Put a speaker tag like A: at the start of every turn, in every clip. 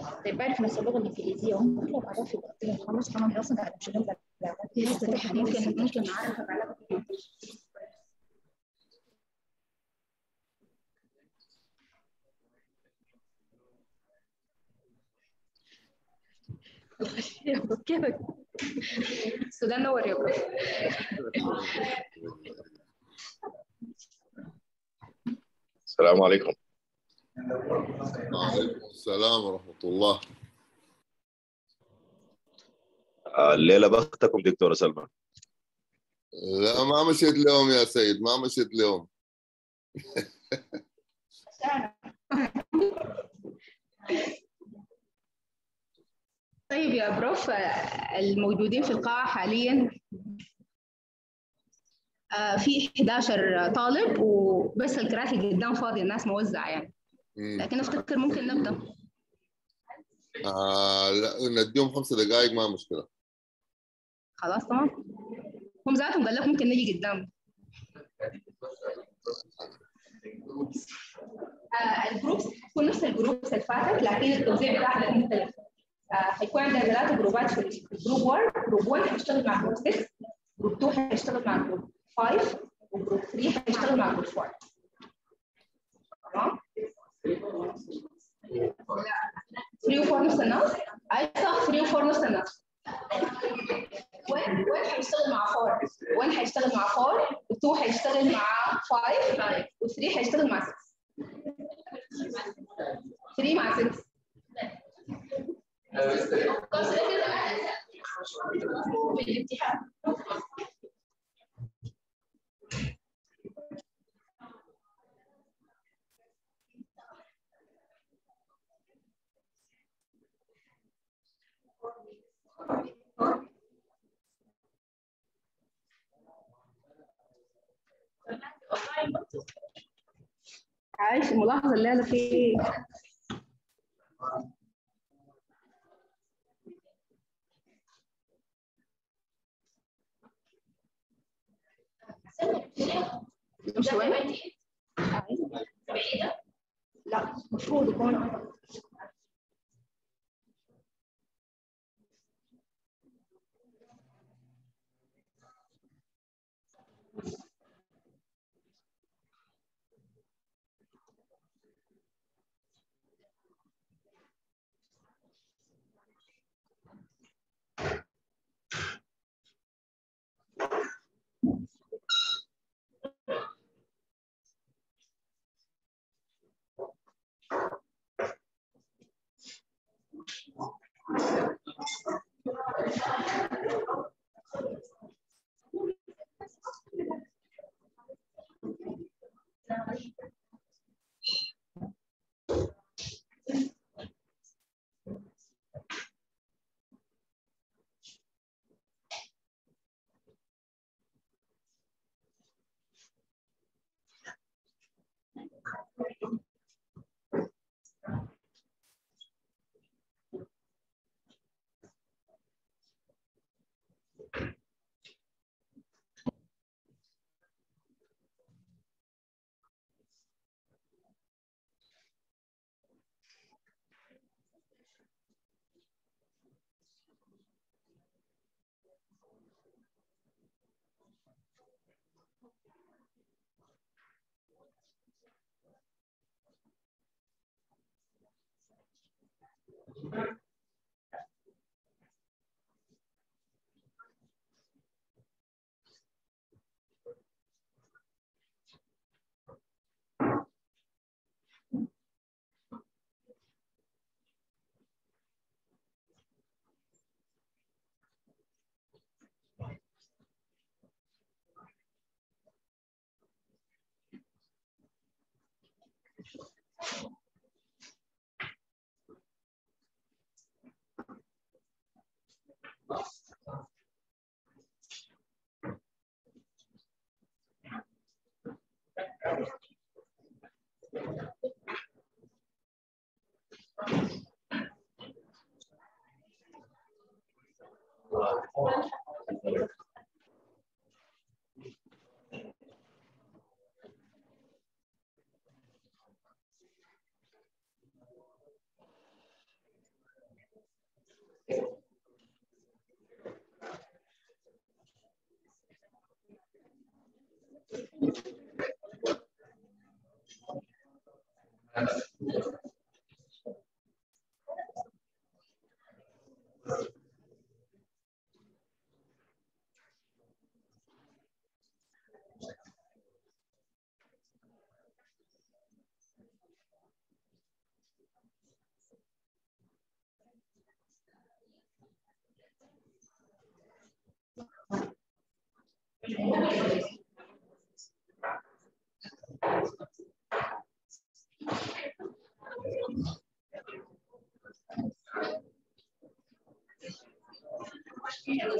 A: طيب بعرف نفس اللغه الانجليزيه وهم كلهم بعدها في الوقتين خلص كمان اصلا قاعد بشغل ممكن ممكن نعرف على كيفك السودان نور يا برو
B: السلام عليكم
C: وعليكم السلام ورحمة الله
B: آه، الليله بختكم دكتوره سلمى
C: لا ما مشيت اليوم يا سيد ما مشيت اليوم
A: طيب يا بروف الموجودين في القاعة حاليا آه، في 11 طالب وبس الكراسي قدام فاضية الناس موزعة يعني
C: مم.
A: لكن افتكر ممكن نبدأ
C: آه لا نديهم خمسة دقائق ما مشكلة
A: خلاص تمام هم ذاتهم قال لك ممكن نجي قدام آه الجروبس حتكون نفس الجروبس اللي فاتت لكن التوزيع بتاعها مختلف آه حيكون عندنا ثلاثة جروبات في الجروب 1 جروب 1 هيشتغل مع جروب 6 جروب 2 هيشتغل مع جروب 5 وجروب 3 هيشتغل مع جروب 4 تمام 3 و 4 نفس الناس اي صح 3 و 4 نفس الناس وين وين هيشتغل مع 4 وين هيشتغل مع 4 و2 هيشتغل مع 5 و3 هيشتغل مع 6 3 مع 6 بالامتحان عايش الملاحظة الليلة في مش وين؟ بعيدة؟ لا المفروض يكون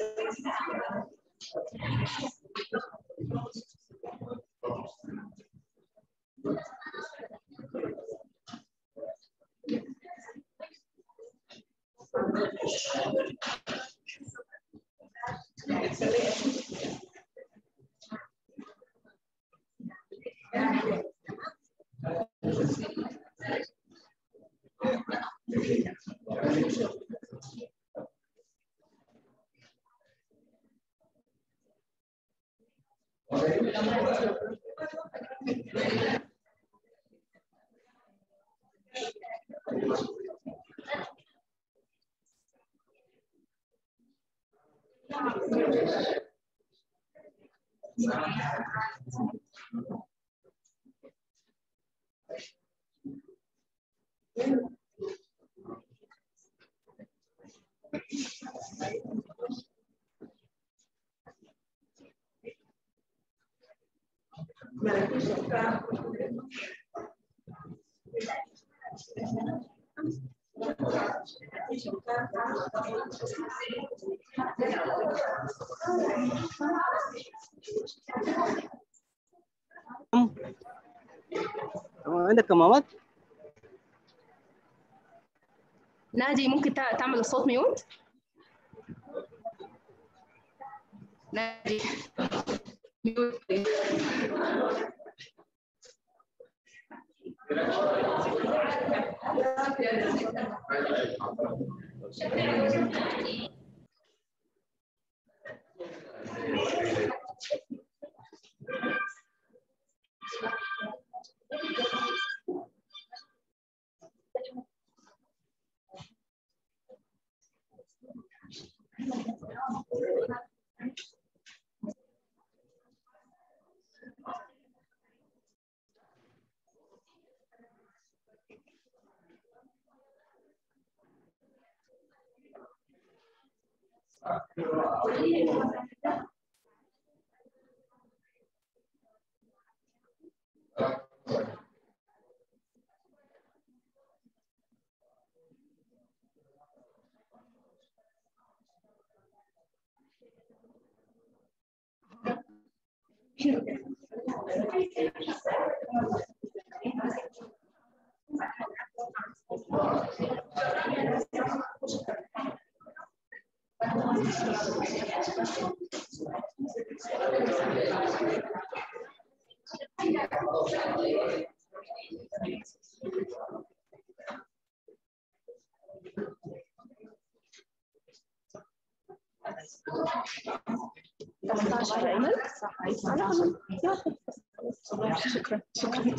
D: عندك كمامات؟
A: نادي ممكن تع- تعمل الصوت ميوت نادي ميوت شكرا شكرا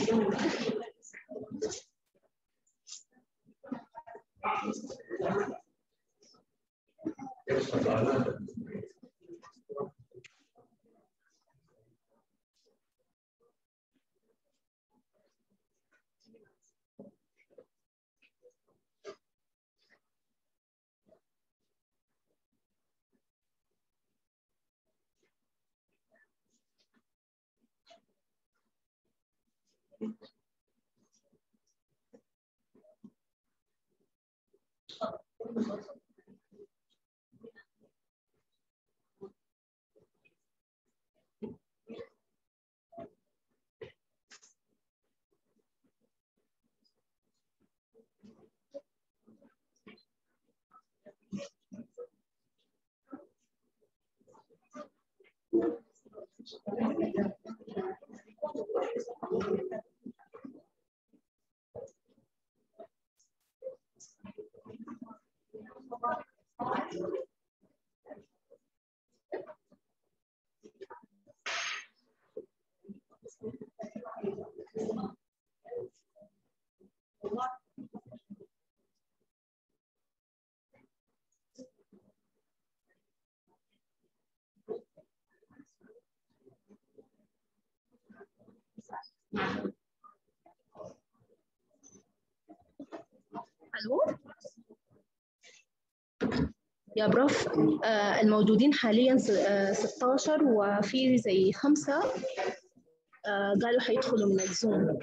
A: الو يا بروف آه، الموجودين حاليا س- آه، 16 وفي زي خمسة آه، قالوا حيدخلوا من الزوم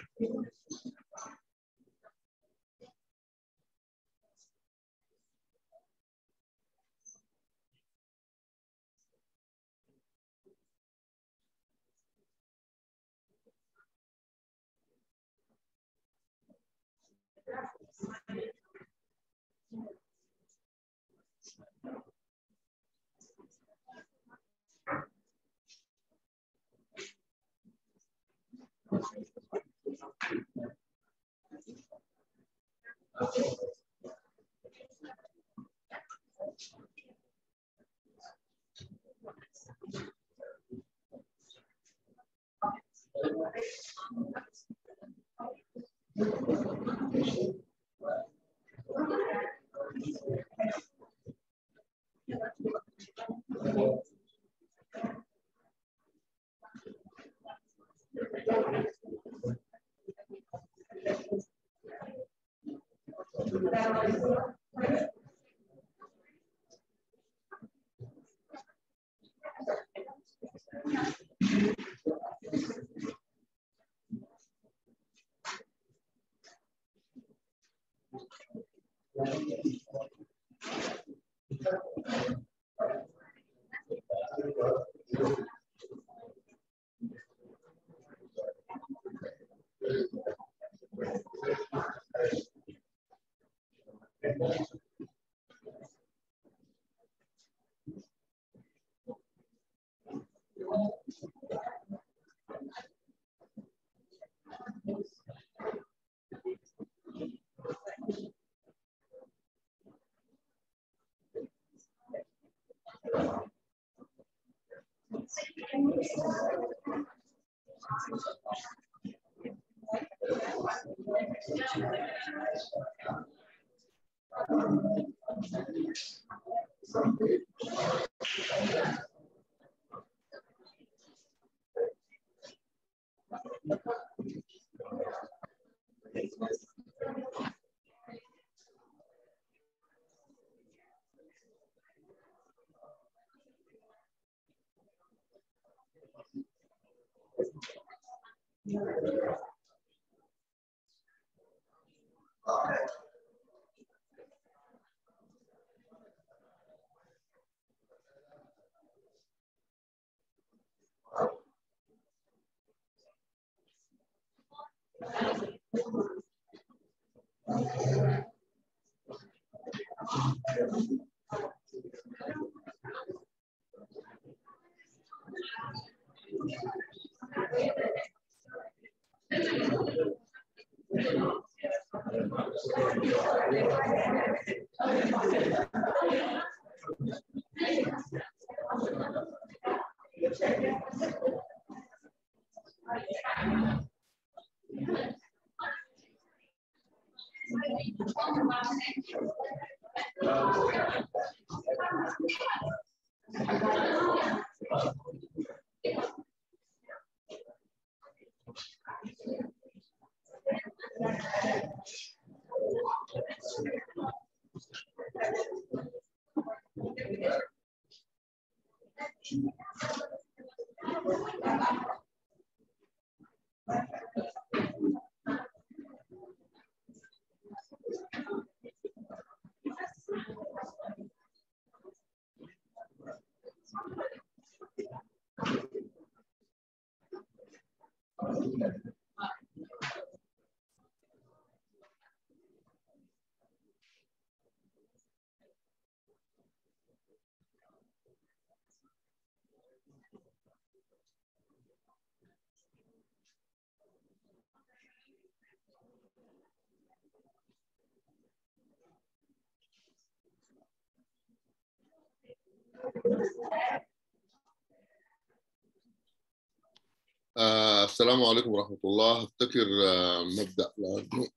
C: آه السلام عليكم ورحمة الله أفتكر آه نبدأ لأنه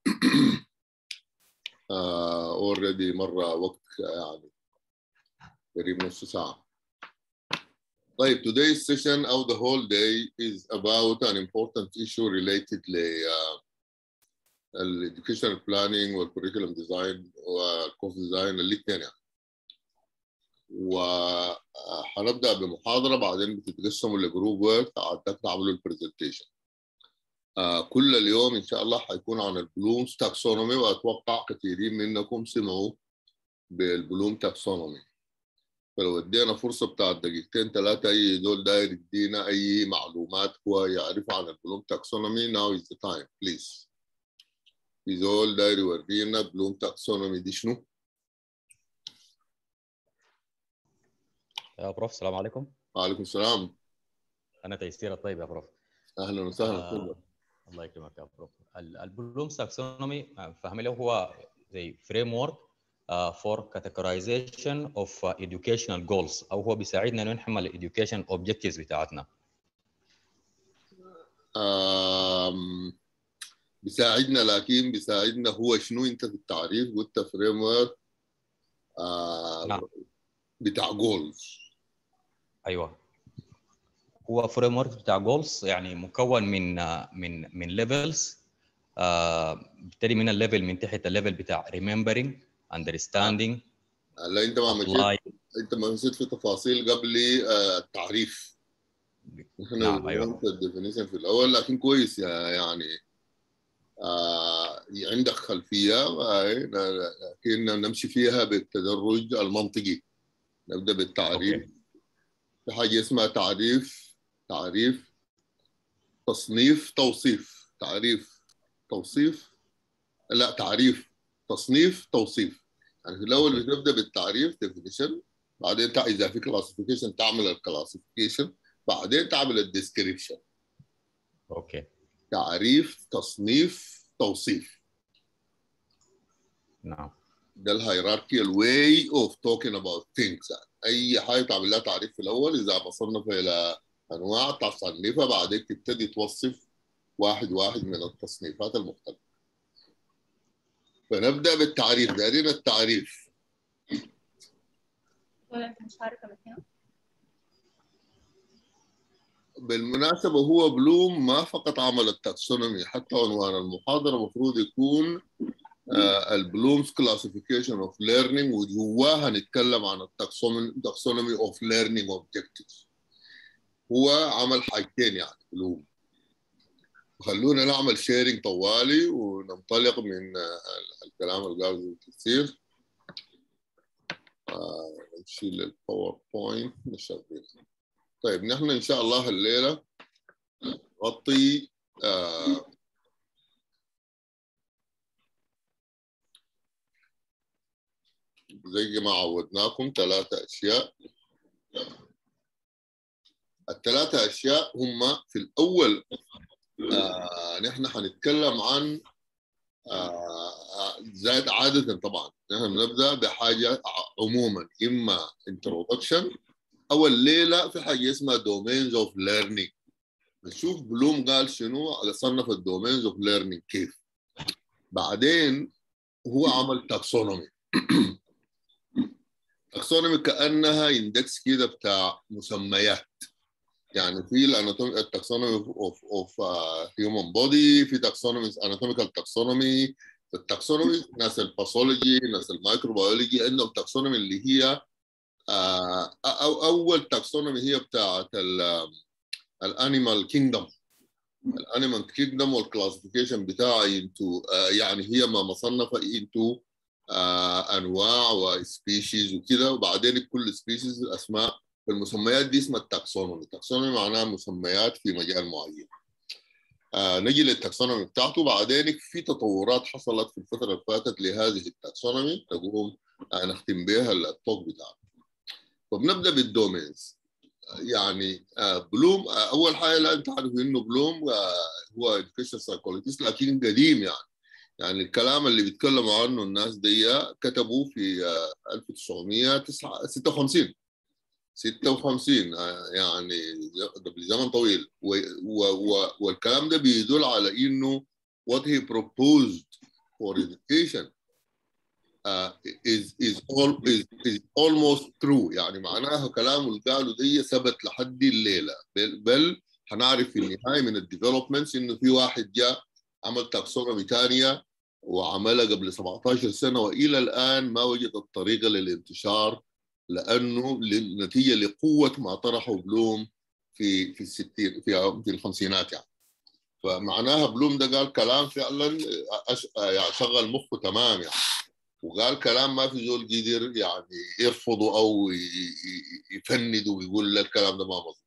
C: اوريدي مرة وقت يعني قريب نص ساعة طيب today's session of the whole day is about an important issue related ل uh, educational planning والcurriculum design والcourse design الاثنين يعني وهنبدا بمحاضره بعدين بتتقسموا لجروب وورك قعدت تعملوا البرزنتيشن آه كل اليوم ان شاء الله حيكون عن البلومز تاكسونومي واتوقع كثيرين منكم سمعوا بالبلوم تاكسونومي فلو ادينا فرصه بتاعت دقيقتين ثلاثه اي دول داير يدينا اي معلومات هو يعرف عن البلوم تاكسونومي now is the time please في زول داير يورينا بلوم تاكسونومي دي شنو؟
E: يا بروف السلام عليكم
C: وعليكم السلام
E: انا تيسير الطيب يا بروف
C: اهلا وسهلا
E: آه الله يكرمك يا بروف ال- البلومز تاكسونومي فاهم له هو زي فريم ورك فور كاتيجورايزيشن اوف educational جولز او هو بيساعدنا انه نحمل الاديوكيشن اوبجكتيفز بتاعتنا
C: آم، بيساعدنا لكن بيساعدنا هو شنو انت في التعريف قلت فريم ورك
E: نعم.
C: بتاع جولز
E: ايوه هو فريم ورك بتاع جولز يعني مكون من آه، من من ليفلز بيبتدي من الليفل من تحت الليفل بتاع remembering understanding
C: لا انت ما مشيت
E: apply
C: انت ما مشيت في تفاصيل قبل آه، التعريف نحن
E: نعم، أيوة.
C: قلت الديفينيشن في الاول لكن كويس يا يعني آه عندك خلفيه آه، لكن نمشي فيها بالتدرج المنطقي نبدا بالتعريف
E: أوكي.
C: في حاجه اسمها تعريف تعريف تصنيف توصيف تعريف توصيف لا تعريف تصنيف توصيف يعني في الاول بتبدا بالتعريف definition بعدين تع- اذا في كلاسيفيكيشن تعمل الكلاسيفيكيشن بعدين تعمل الديسكريبشن
E: اوكي
C: تعريف تصنيف توصيف
E: نعم
C: ده الهيراركيال واي اوف توكينج اباوت ثينكس اي حاجه تعمل لها تعريف في الاول اذا مصنفه الى انواع تصنفها بعدين تبتدي توصف واحد واحد من التصنيفات المختلفه فنبدا بالتعريف دارين التعريف
A: ولا انت مشاركه من هنا؟
C: بالمناسبة هو بلوم ما فقط عمل التاكسونومي حتى عنوان المحاضرة المفروض يكون البلومز كلاسيفيكيشن اوف ليرنينج وجواها نتكلم عن التاكسونومي اوف ليرنينج اوبجكتيفز هو عمل حاجتين يعني بلوم خلونا نعمل شيرنج طوالي وننطلق من آه، الكلام اللي قاله كثير آه، نشيل الباوربوينت نشغل طيب نحن ان شاء الله الليله نغطي آه زي ما عودناكم ثلاثة أشياء الثلاثة أشياء هم في الأول آه نحن حنتكلم عن آه زائد عادة طبعا نحن بنبدأ بحاجة عموما إما introduction اول ليله في حاجه اسمها دومينز اوف ليرنينج نشوف بلوم قال شنو صنف الدومينز اوف ليرنينج كيف بعدين هو عمل تاكسونومي تاكسونومي كانها اندكس كده بتاع مسميات يعني في الاناتومي التاكسونومي اوف اوف هيومن بودي في تاكسونومي اناتوميكال تاكسونومي التاكسونومي ناس الباثولوجي ناس الميكروبيولوجي عندهم تاكسونومي اللي هي آه، أو اول تاكسونومي هي بتاعت الانيمال كينجدم الانيمال كينجدم والكلاسيفيكيشن بتاعها انتو يعني هي ما مصنفه انتو انواع وسبيشيز وكده وبعدين كل سبيشيز اسماء المسميات دي اسمها التاكسونومي التاكسونومي معناها مسميات في مجال معين آه نجي للتاكسونومي بتاعته بعدين في تطورات حصلت في الفتره اللي فاتت لهذه التاكسونومي تقوم آه نختم بها التوك بتاعنا فبنبدا بالدومينز يعني بلوم اول حاجه لازم تعرف انه بلوم هو education سايكولوجيست لكن قديم يعني يعني الكلام اللي بيتكلموا عنه الناس دي كتبوا في 1956 56 يعني قبل زمن طويل و و و والكلام ده بيدل على انه what he proposed for education uh, is is all is, is almost true يعني معناها كلامه اللي قاله دي ثبت لحد الليله بل, بل هنعرف في النهايه من الديفلوبمنتس انه في واحد جاء عمل تاكسونومي ثانيه وعملها قبل 17 سنه والى الان ما وجد الطريقه للانتشار لانه نتيجه لقوه ما طرحه بلوم في في الستين في في الخمسينات يعني فمعناها بلوم ده قال كلام فعلا أش... يعني شغل مخه تمام يعني وقال كلام ما في زول قدر يعني يرفضه او يفنده ويقول لا الكلام ده ما مظبوط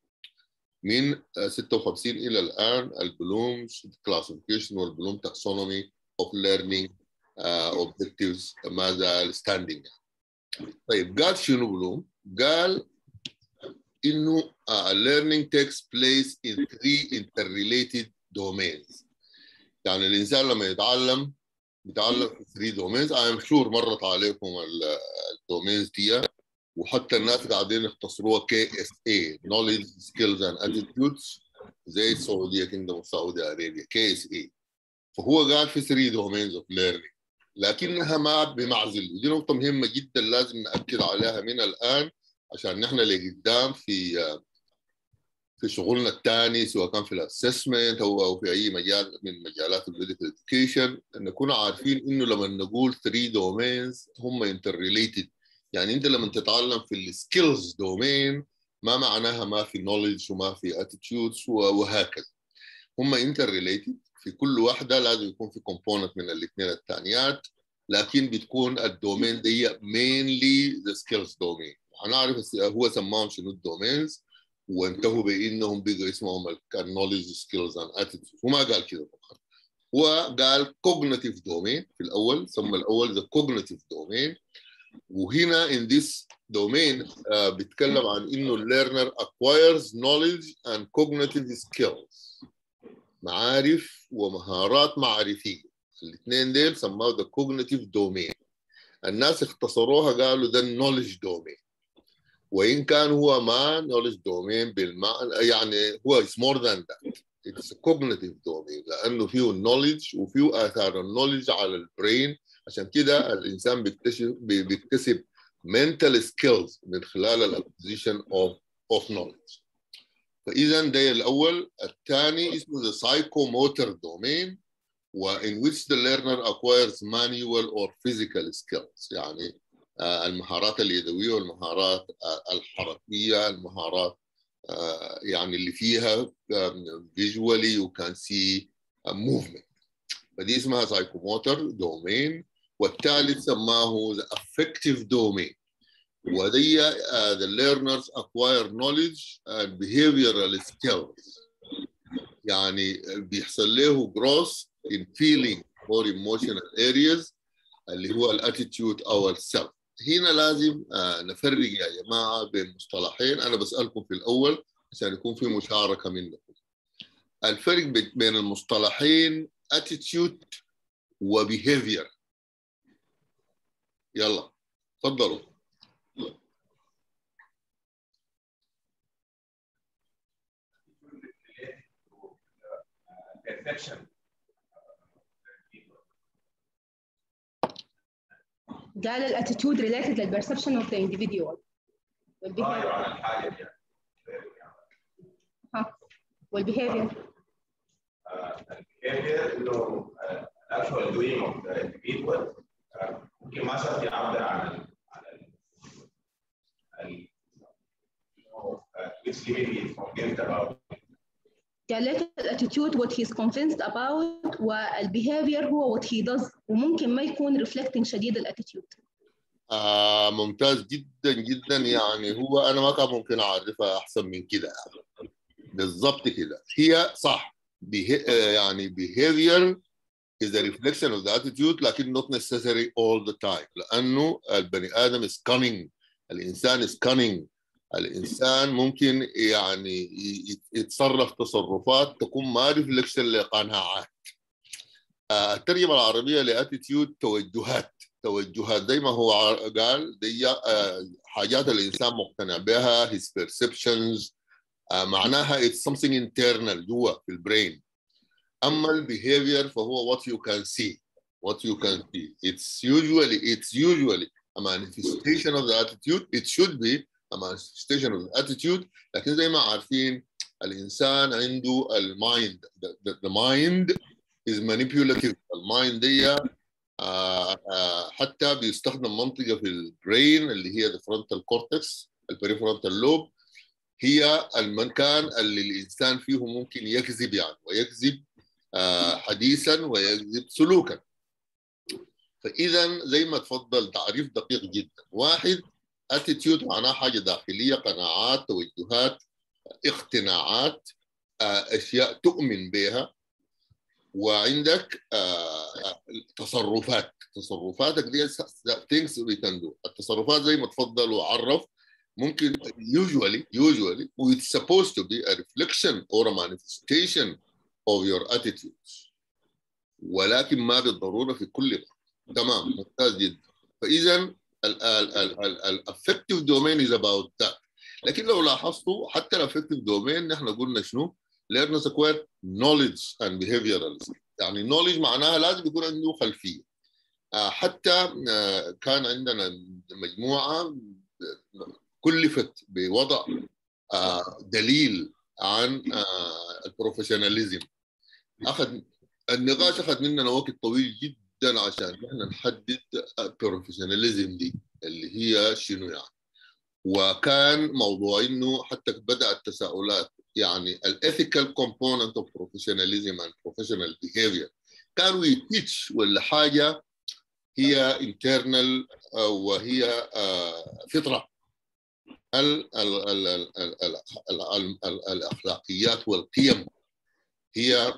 C: من 56 الى الان البلوم كلاسيفيكيشن والبلوم تاكسونومي of learning uh, objectives ما زال standing طيب قال شنو بلوم؟ قال انه uh, learning takes place in three interrelated domains يعني الانسان لما يتعلم بيتعلم في 3 domains I am sure مرت عليكم الدومينز دي وحتى الناس قاعدين يختصروها كي اس اي knowledge skills and attitudes زي السعوديه كينجدوم السعوديه ارابيا كي اس اي فهو قاعد في 3 domains of learning لكنها ما بمعزل ودي نقطه مهمه جدا لازم ناكد عليها من الان عشان نحن لقدام في في شغلنا الثاني سواء كان في الاسسمنت او او في اي مجال من مجالات الميديكال اديوكيشن نكون عارفين انه لما نقول 3 دومينز هم انتر ريليتد يعني انت لما تتعلم في السكيلز دومين ما معناها ما في نولج وما في اتيتيودز وهكذا هم انتر ريليتد في كل واحده لازم يكون في كومبوننت من الاثنين الثانيات لكن بتكون الدومين دي mainly the skills domain هنعرف هو سماهم شنو الدومينز وانتهوا بانهم بقوا اسمهم النولج سكيلز اند اتيتيود وما قال كده طبعا هو قال cognitive domain في الاول سمى الاول the cognitive domain وهنا in this domain uh, بيتكلم عن انه learner acquires knowledge and cognitive skills معارف ومهارات معرفيه الاثنين ديل سموه the cognitive domain الناس اختصروها قالوا ده knowledge domain وان كان هو ما knowledge domain بالمعنى يعني هو is more than that it's a cognitive domain لانه فيه knowledge وفيه اثار النولج على البرين عشان كده الانسان بيكتشف بيكتسب mental skills من خلال الاكوزيشن of of knowledge فاذا ده الاول الثاني اسمه the psychomotor domain وin which the learner acquires manual or physical skills يعني المهارات اليدويه والمهارات الحركيه المهارات يعني اللي فيها visually you can see movement فدي اسمها psychomotor domain والثالث سماه the affective domain ودي uh, the learners acquire knowledge and behavioral skills يعني بيحصل له growth in feeling or emotional areas اللي هو الاتيتيود او السلف هنا لازم uh, نفرق يا جماعه بين مصطلحين انا بسالكم في الاول عشان يكون في مشاركه منكم الفرق بين المصطلحين attitude وbehavior يلا تفضلوا
F: perception
A: قال الاتيتيود ريليتد للبرسبشن اوف ذا individual
F: ضايع على الحاجه دي
A: ها والبيهيفير
F: البيهيفير انه الاكشوال دوينج اوف ذا individual ممكن ما شرط يعبر عن ال عن ال ال which limit he is convinced about
A: قال لك الاتيتيود what he is convinced about والبيهيفير هو what he does وممكن ما يكون reflecting شديد الاتيتيود
C: آه ممتاز جدا جدا يعني هو انا ما كان ممكن اعرفها احسن من كده بالضبط كده هي صح بيه يعني behavior is a reflection of the attitude لكن not necessary all the time لانه البني ادم is cunning الانسان is cunning الانسان ممكن يعني يتصرف تصرفات تكون ما ريفلكشن لقناعات الترجمه العربيه لاتيتيود توجهات توجهات زي ما هو قال دي حاجات الانسان مقتنع بها his perceptions معناها it's something internal جوا في البرين اما البيهيفير فهو what you can see what you can see it's usually it's usually a manifestation of the attitude it should be a manifestation of the attitude لكن زي ما عارفين الانسان عنده المايند the, the, the mind is manipulative المايند دي آه آه حتى بيستخدم منطقه في البرين اللي هي the frontal cortex البريفرونتال لوب هي المكان اللي الانسان فيه ممكن يكذب يعني ويكذب آه حديثا ويكذب سلوكا فاذا زي ما تفضل تعريف دقيق جدا واحد اتيتيود معناه حاجه داخليه قناعات توجهات اقتناعات اشياء تؤمن بها وعندك تصرفات تصرفاتك دي things we can do التصرفات زي ما تفضل وعرف ممكن usually usually it's supposed to be a reflection or a manifestation of your attitudes ولكن ما بالضروره في كل مرة. تمام ممتاز جدا فاذا الافكتيف دومين از اباوت ذات لكن لو لاحظتوا حتى الافكتيف دومين نحن قلنا شنو؟ learners acquire knowledge and behavioral يعني knowledge معناها لازم يكون عنده خلفيه حتى كان عندنا مجموعه كلفت بوضع دليل عن البروفيشناليزم اخذ النقاش اخذ مننا وقت طويل جدا عشان احنا نحدد البروفيشناليزم دي اللي هي شنو يعني وكان موضوع انه حتى بدات التساؤلات يعني الاثيكال كومبوننت اوف بروفيشناليزم اند بروفيشنال بيهيفير كان وي تيتش ولا حاجه هي انترنال وهي فطره ال ال ال ال ال ال ال الاخلاقيات والقيم هي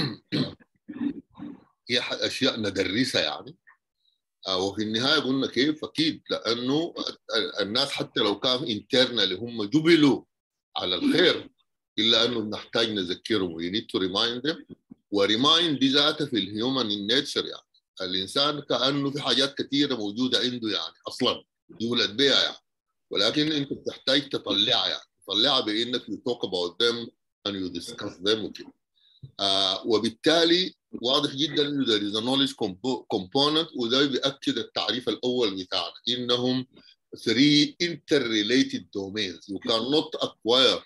C: هي اشياء ندرسها يعني وفي النهايه قلنا كيف اكيد لانه الناس حتى لو كان انترنال هم جبلوا على الخير الا انه نحتاج نذكرهم وي نيد تو ريمايند ذم وريمايند دي ذاتها في الهيومن نيتشر يعني الانسان كانه في حاجات كثيره موجوده عنده يعني اصلا يولد بها يعني ولكن انت بتحتاج تطلعها يعني تطلعها بانك يو توك اباوت ذم and you discuss them وكده آه وبالتالي واضح جدا انه there is a knowledge component وده بيأكد التعريف الاول بتاعنا انهم three interrelated domains you cannot acquire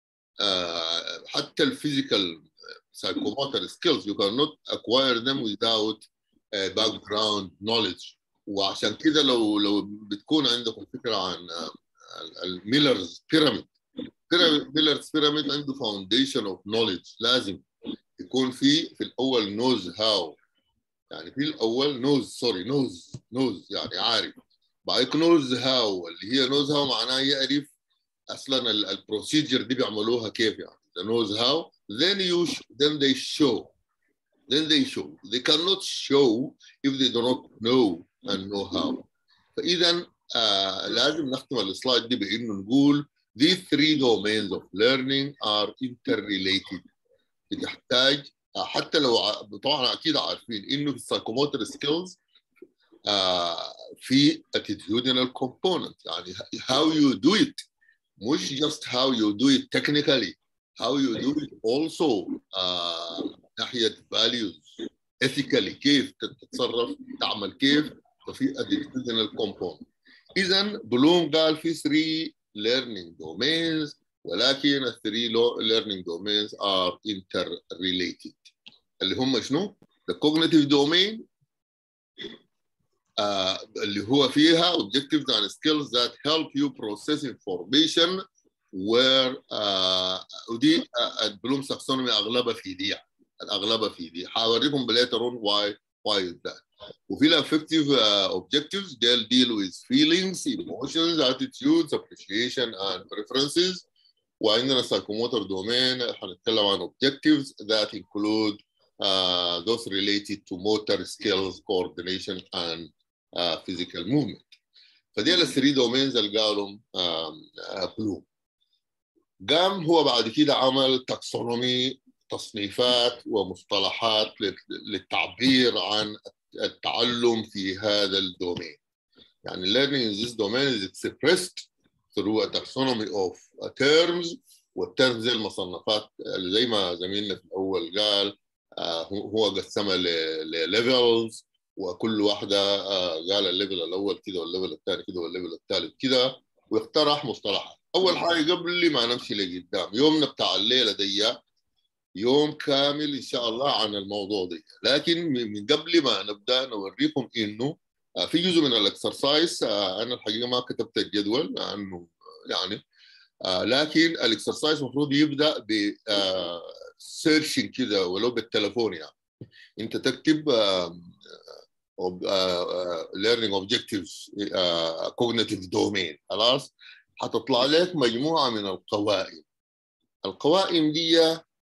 C: uh, حتى الفيزيكال psychomotor skills you cannot acquire them without uh, background knowledge وعشان كده لو لو بتكون عندكم فكره عن الميلرز بيراميد ميلرز بيراميد عنده فاونديشن اوف نوليدج لازم يكون في في الاول نوز هاو يعني في الاول نوز سوري نوز نوز يعني عارف بعدين نوز هاو اللي هي نوز هاو معناها يعرف اصلا البروسيجر دي بيعملوها كيف يعني the knows how then you sh- then they show then they show they cannot show if they do not know and know how فاذا آه لازم نختم السلايد دي بانه نقول these three domains of learning are interrelated بتحتاج آه حتى لو ع- طبعا اكيد عارفين انه في السايكوموتر سكيلز آه في attitudinal component يعني how you do it مش just how you do it technically how you do it also آه ناحيه values ethically كيف تتصرف تعمل كيف ففي attitudinal component اذا بلوم قال في 3 learning domains ولكن ال 3 learning domains are interrelated اللي هم شنو؟ the cognitive domain uh, اللي هو فيها objectives and skills that help you process information where uh, ودي uh, البلوم ساكسونومي اغلبها في دي الاغلبها في دي حاوريكم بليتر اون why why is that وفي الافكتيف objectives they'll deal with feelings emotions attitudes appreciation and preferences وعندنا psychomotor domain هنتكلم عن objectives that include uh, those related to motor skills coordination and uh, physical movement فدي الثري دومينز اللي قالهم بلوم قام هو بعد كده عمل تاكسونومي تصنيفات ومصطلحات للتعبير عن التعلم في هذا الدومين يعني learning in this domain is expressed through a taxonomy of terms والترمز زي المصنفات اللي زي ما زميلنا في الاول قال هو قسمها لليفلز وكل واحده قال الليفل الاول كده والليفل الثاني كده والليفل الثالث كده واقترح مصطلحات اول حاجه قبل ما نمشي لقدام يومنا بتاع الليله دي يوم كامل ان شاء الله عن الموضوع ده لكن من قبل ما نبدا نوريكم انه في جزء من الاكسرسايز انا الحقيقه ما كتبت الجدول لانه يعني لكن الاكسرسايز المفروض يبدا ب سيرشنج كده ولو بالتليفون يعني انت تكتب learning objectives cognitive domain خلاص هتطلع لك مجموعه من القوائم القوائم دي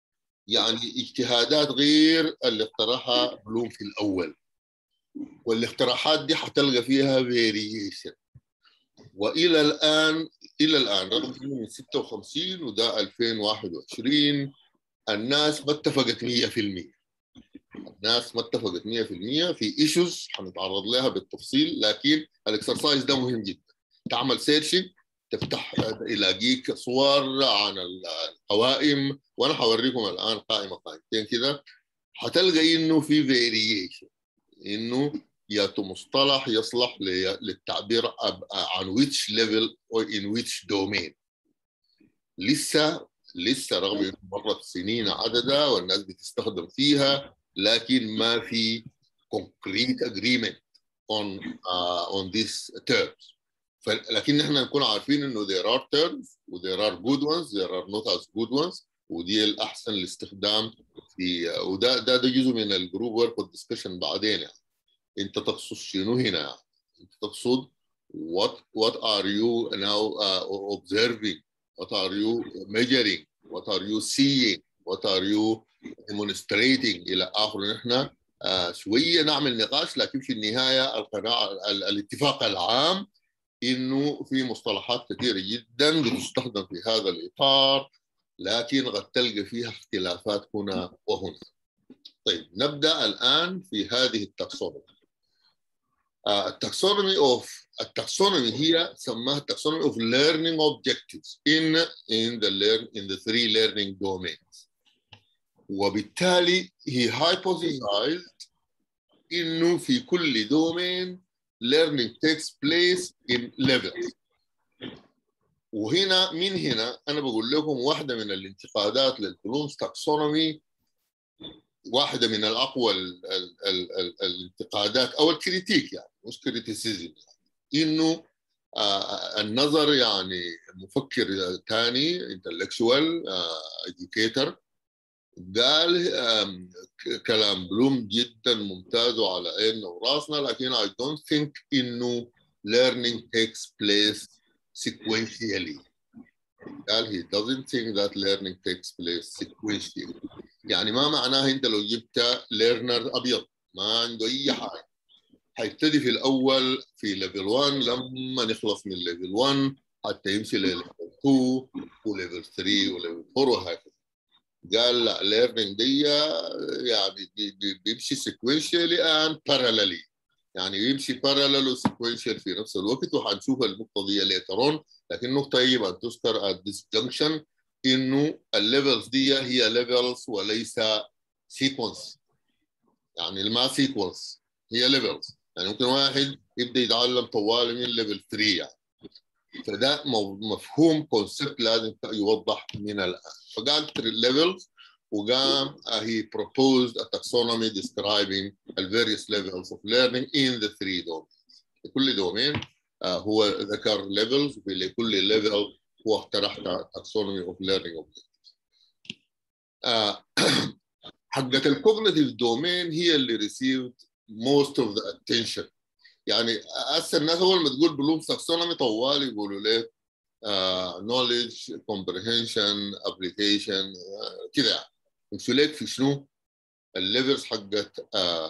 C: يعني اجتهادات غير اللي اقترحها بلوم في الاول والاقتراحات دي حتلقى فيها فيريشن والى الان الى الان رغم انه من 56 وده 2021 الناس ما اتفقت 100% الناس ما اتفقت 100% في ايشوز حنتعرض لها بالتفصيل لكن الاكسرسايز ده مهم جدا تعمل سيرشنج تفتح يلاقيك صور عن القوائم وانا حوريكم الان قائمه قائمتين كده حتلقى انه في فيريشن انه ياتو مصطلح يصلح للتعبير عن which level or in which domain لسه لسه رغم انه مرت سنين عددا والناس بتستخدم فيها لكن ما في concrete agreement on uh, on these terms لكن نحن نكون عارفين انه there are terms و there are good ones there are not as good ones ودي الاحسن الاستخدام في وده ده ده جزء من الجروب ورك والدسكشن بعدين يعني انت تقصد شنو هنا يعني انت تقصد what what are you now uh, observing what are you measuring what are you seeing what are you demonstrating الى اخره نحن آه شويه نعمل نقاش لكن في النهايه القناعه الاتفاق العام انه في مصطلحات كثيره جدا بتستخدم في هذا الاطار لكن قد تلقى فيها اختلافات هنا وهنا. طيب نبدا الان في هذه التاكسونومي. التاكسونومي اوف التاكسونومي هي سماها التاكسونومي اوف learning objectives in in the learn in the three learning domains. وبالتالي هي hypothesized انه في كل دومين learning takes place in levels وهنا من هنا انا بقول لكم واحده من الانتقادات للبلومز تاكسونومي واحده من الاقوى ال ال ال ال الانتقادات او الكريتيك يعني مش كريتيسيزم انه آه النظر يعني مفكر ثاني انتلكشوال educator قال كلام بلوم جدا ممتاز وعلى عيننا وراسنا لكن I don't think انه learning takes place sequentially قال he doesn't think that learning takes place sequentially يعني ما معناه انت لو جبت learner ابيض ما عنده اي حاجه حيبتدي في الاول في ليفل 1 لما نخلص من ليفل 1 حتى يمشي لليفل 2 وليفل 3 وليفل 4 وهكذا قال لا ليرنينج دي يعني بيمشي سيكونشالي اند باراليلي يعني يمشي باراليل وسيكونشال في نفس الوقت وحنشوف النقطه دي ليترون لكن نقطه يجب ان تذكر at this junction انه الليفلز دي هي ليفلز وليس سيكونس يعني ما سيكونس هي ليفلز يعني ممكن واحد يبدا يتعلم طوال من ليفل 3 يعني فده مفهوم كونسبت لازم يوضح من الان فقال levels وقام uh, he proposed a taxonomy describing the various levels of learning in the three domains لكل دومين uh, هو ذكر levels ولكل level هو اقترح taxonomy of learning objectives uh, حقة الكوجنيتيف دومين هي اللي received most of the attention يعني هسه الناس اول ما تقول بلوم تاكسونومي طوال يقولوا لك uh, knowledge comprehension application uh, كده يعني يمشوا لك في شنو الليفلز حقت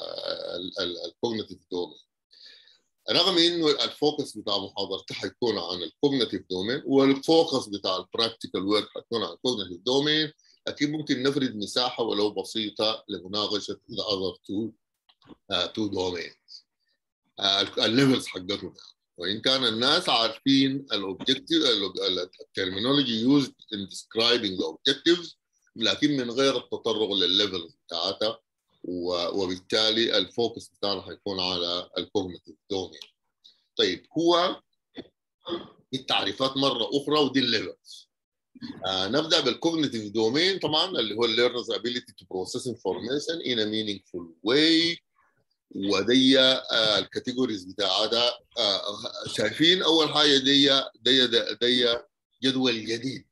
C: الكوجنيتيف دومين رغم انه الفوكس بتاع محاضرتي حيكون عن الكوجنيتيف دومين والفوكس بتاع البراكتيكال ورك حيكون عن الكوجنيتيف دومين اكيد ممكن نفرد مساحه ولو بسيطه لمناقشه the other two uh, two domains الليفلز حقتهم وان كان الناس عارفين الاوبجكتيف الترمينولوجي يوزد ان describing the objectives لكن من غير التطرق للليفل بتاعتها وبالتالي الفوكس بتاعنا حيكون على الكوجنيتيف دومين طيب هو التعريفات مره اخرى ودي الليفلز آه نبدا بالكوجنيتيف دومين طبعا اللي هو learner's ability to process information in a meaningful way ودي آه الكاتيجوريز بتاعتها آه شايفين اول حاجه دي دي دي, دي جدول جديد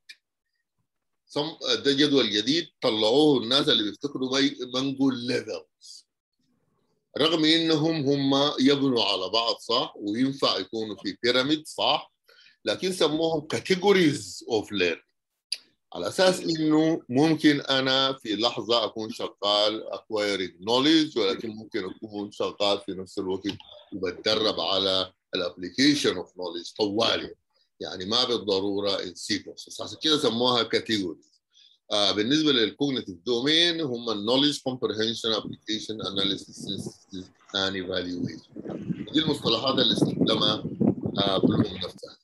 C: ده جدول جديد طلعوه الناس اللي بيفتكروا ما نقول ليفلز رغم انهم هم يبنوا على بعض صح وينفع يكونوا في بيراميد صح لكن سموهم كاتيجوريز اوف ليرنينج على اساس انه ممكن انا في لحظه اكون شغال acquiring knowledge ولكن ممكن اكون شغال في نفس الوقت وبتدرب على الابلكيشن اوف نوليدج طوالي يعني ما بالضروره ان سيكونس عشان كده سموها كاتيجوريز آه بالنسبه للكوجنيتيف دومين هم النوليدج كومبرهنشن ابلكيشن اناليسيس اند ايفالويشن دي المصطلحات اللي استخدمها آه بلوم نفسها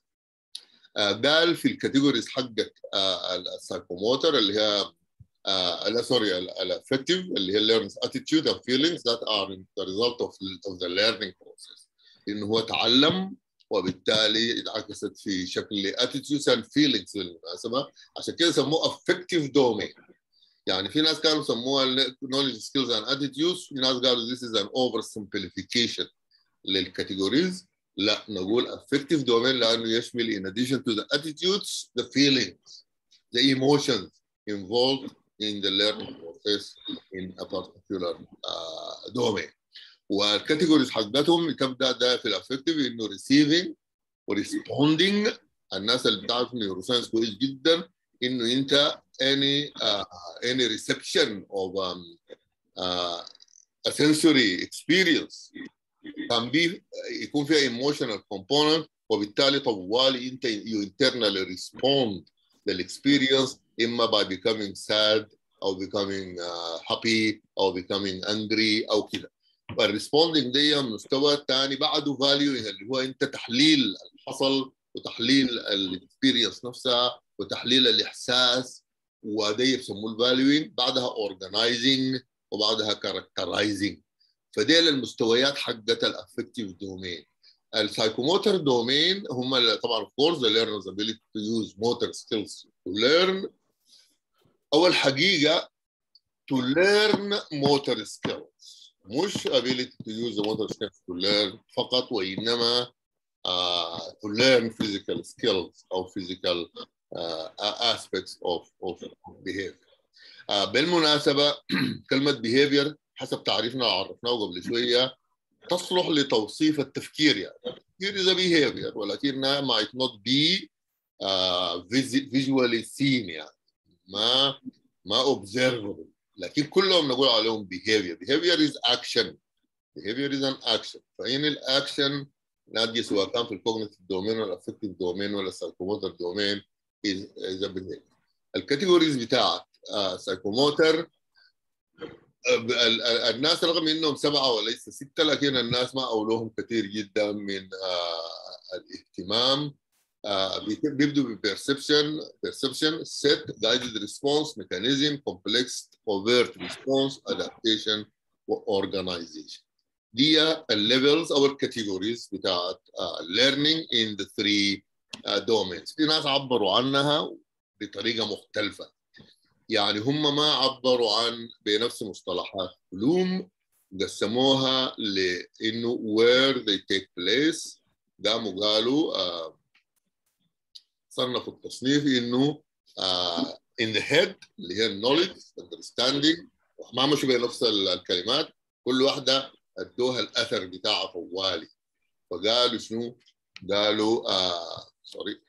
C: آه قال في الكاتيجوريز حقت آه السايكوموتر اللي هي uh, لا سوري الافكتيف اللي هي learns attitude and feelings that are the result of, of the learning process انه هو تعلم وبالتالي انعكست في شكل attitudes and feelings بالمناسبه عشان كده سموه affective domain يعني في ناس كانوا سموها knowledge skills and attitudes في ناس قالوا this is an oversimplification للكاتيجوريز لا نقول affective domain لانه يشمل in addition to the attitudes the feelings the emotions involved in the learning process in a particular uh, domain والكاتيجوريز حقتهم تبدا ده في الافكتيف انه receiving وريسبوندينج الناس اللي بتعرف نيورو ساينس كويس جدا انه انت any uh, any reception of um, uh, a sensory experience can be يكون فيها emotional component وبالتالي طوالي انت you internally respond للاكسبيرينس اما by becoming sad او becoming uh, happy او becoming angry او كده فالريسبوندنج دي المستوى الثاني بعده فاليو اللي هو انت تحليل اللي حصل وتحليل الاكسبيرينس نفسها وتحليل الاحساس وده يسموه الفاليوينج بعدها اورجنايزنج وبعدها كاركترايزنج فديل المستويات حقت الافكتيف دومين السايكوموتر دومين هم طبعا اوف كورس the learner's ability to use motor skills to learn اول حقيقه to learn motor skills مش ability to use the motor skills to learn فقط وانما uh, to learn physical skills او physical uh, aspects of, of, of behavior. Uh, بالمناسبة كلمة behavior حسب تعريفنا عرفناه قبل شوية تصلح لتوصيف التفكير يعني التفكير is a behavior ولكنها might not be uh, visually seen يعني ما ما observable لكن كلهم نقول عليهم behavior behavior is action behavior is an action فإن الأكشن نادي سواء كان في الكوجنيتيف دومين ولا الافكتيف دومين ولا السايكوموتر دومين is, is a behavior الكاتيجوريز بتاعت سايكوموتر الناس رغم انهم سبعه وليس سته لكن الناس ما اولوهم كثير جدا من الاهتمام بيبدوا ببرسبشن perception set guided response mechanism complex overt response adaptation organization دي الليفلز او الكاتيجوريز بتاعت learning in the three domains في ناس عبروا عنها بطريقه مختلفه يعني هم ما عبروا عن بنفس مصطلحات علوم قسموها لانه where they take place قاموا قالوا آه صنفوا التصنيف انه آه in the head اللي هي knowledge understanding ما مشوا بنفس الكلمات كل واحده ادوها الاثر بتاعها طوالي فقالوا شنو؟ قالوا آه سوري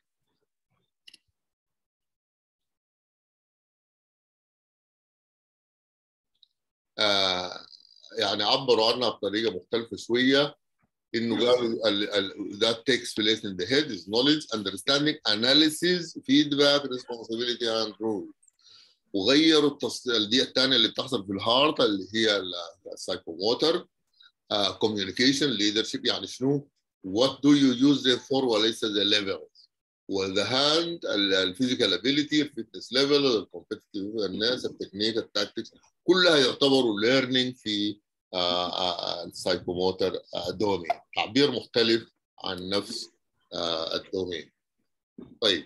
C: آه يعني عبروا عنها بطريقه مختلفه شويه انه قالوا ال ال that takes place in the head is knowledge understanding analysis feedback responsibility and rules وغيروا التص... دي الثانيه اللي بتحصل في الهارت اللي هي السايكوموتر communication leadership يعني شنو what do you use them for وليس the levels والذا هاند الفيزيكال ابيليتي الفتنس ليفل الكومبتيتيف الناس التكنيك التاكتكس كلها يعتبروا ليرنينج في السايكوموتر دومين تعبير مختلف عن نفس الدومين طيب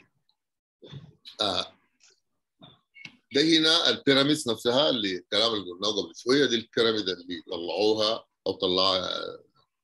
C: ده هنا البيراميدز نفسها اللي الكلام اللي قلناه قبل شويه دي البيراميد اللي طلعوها او طلعها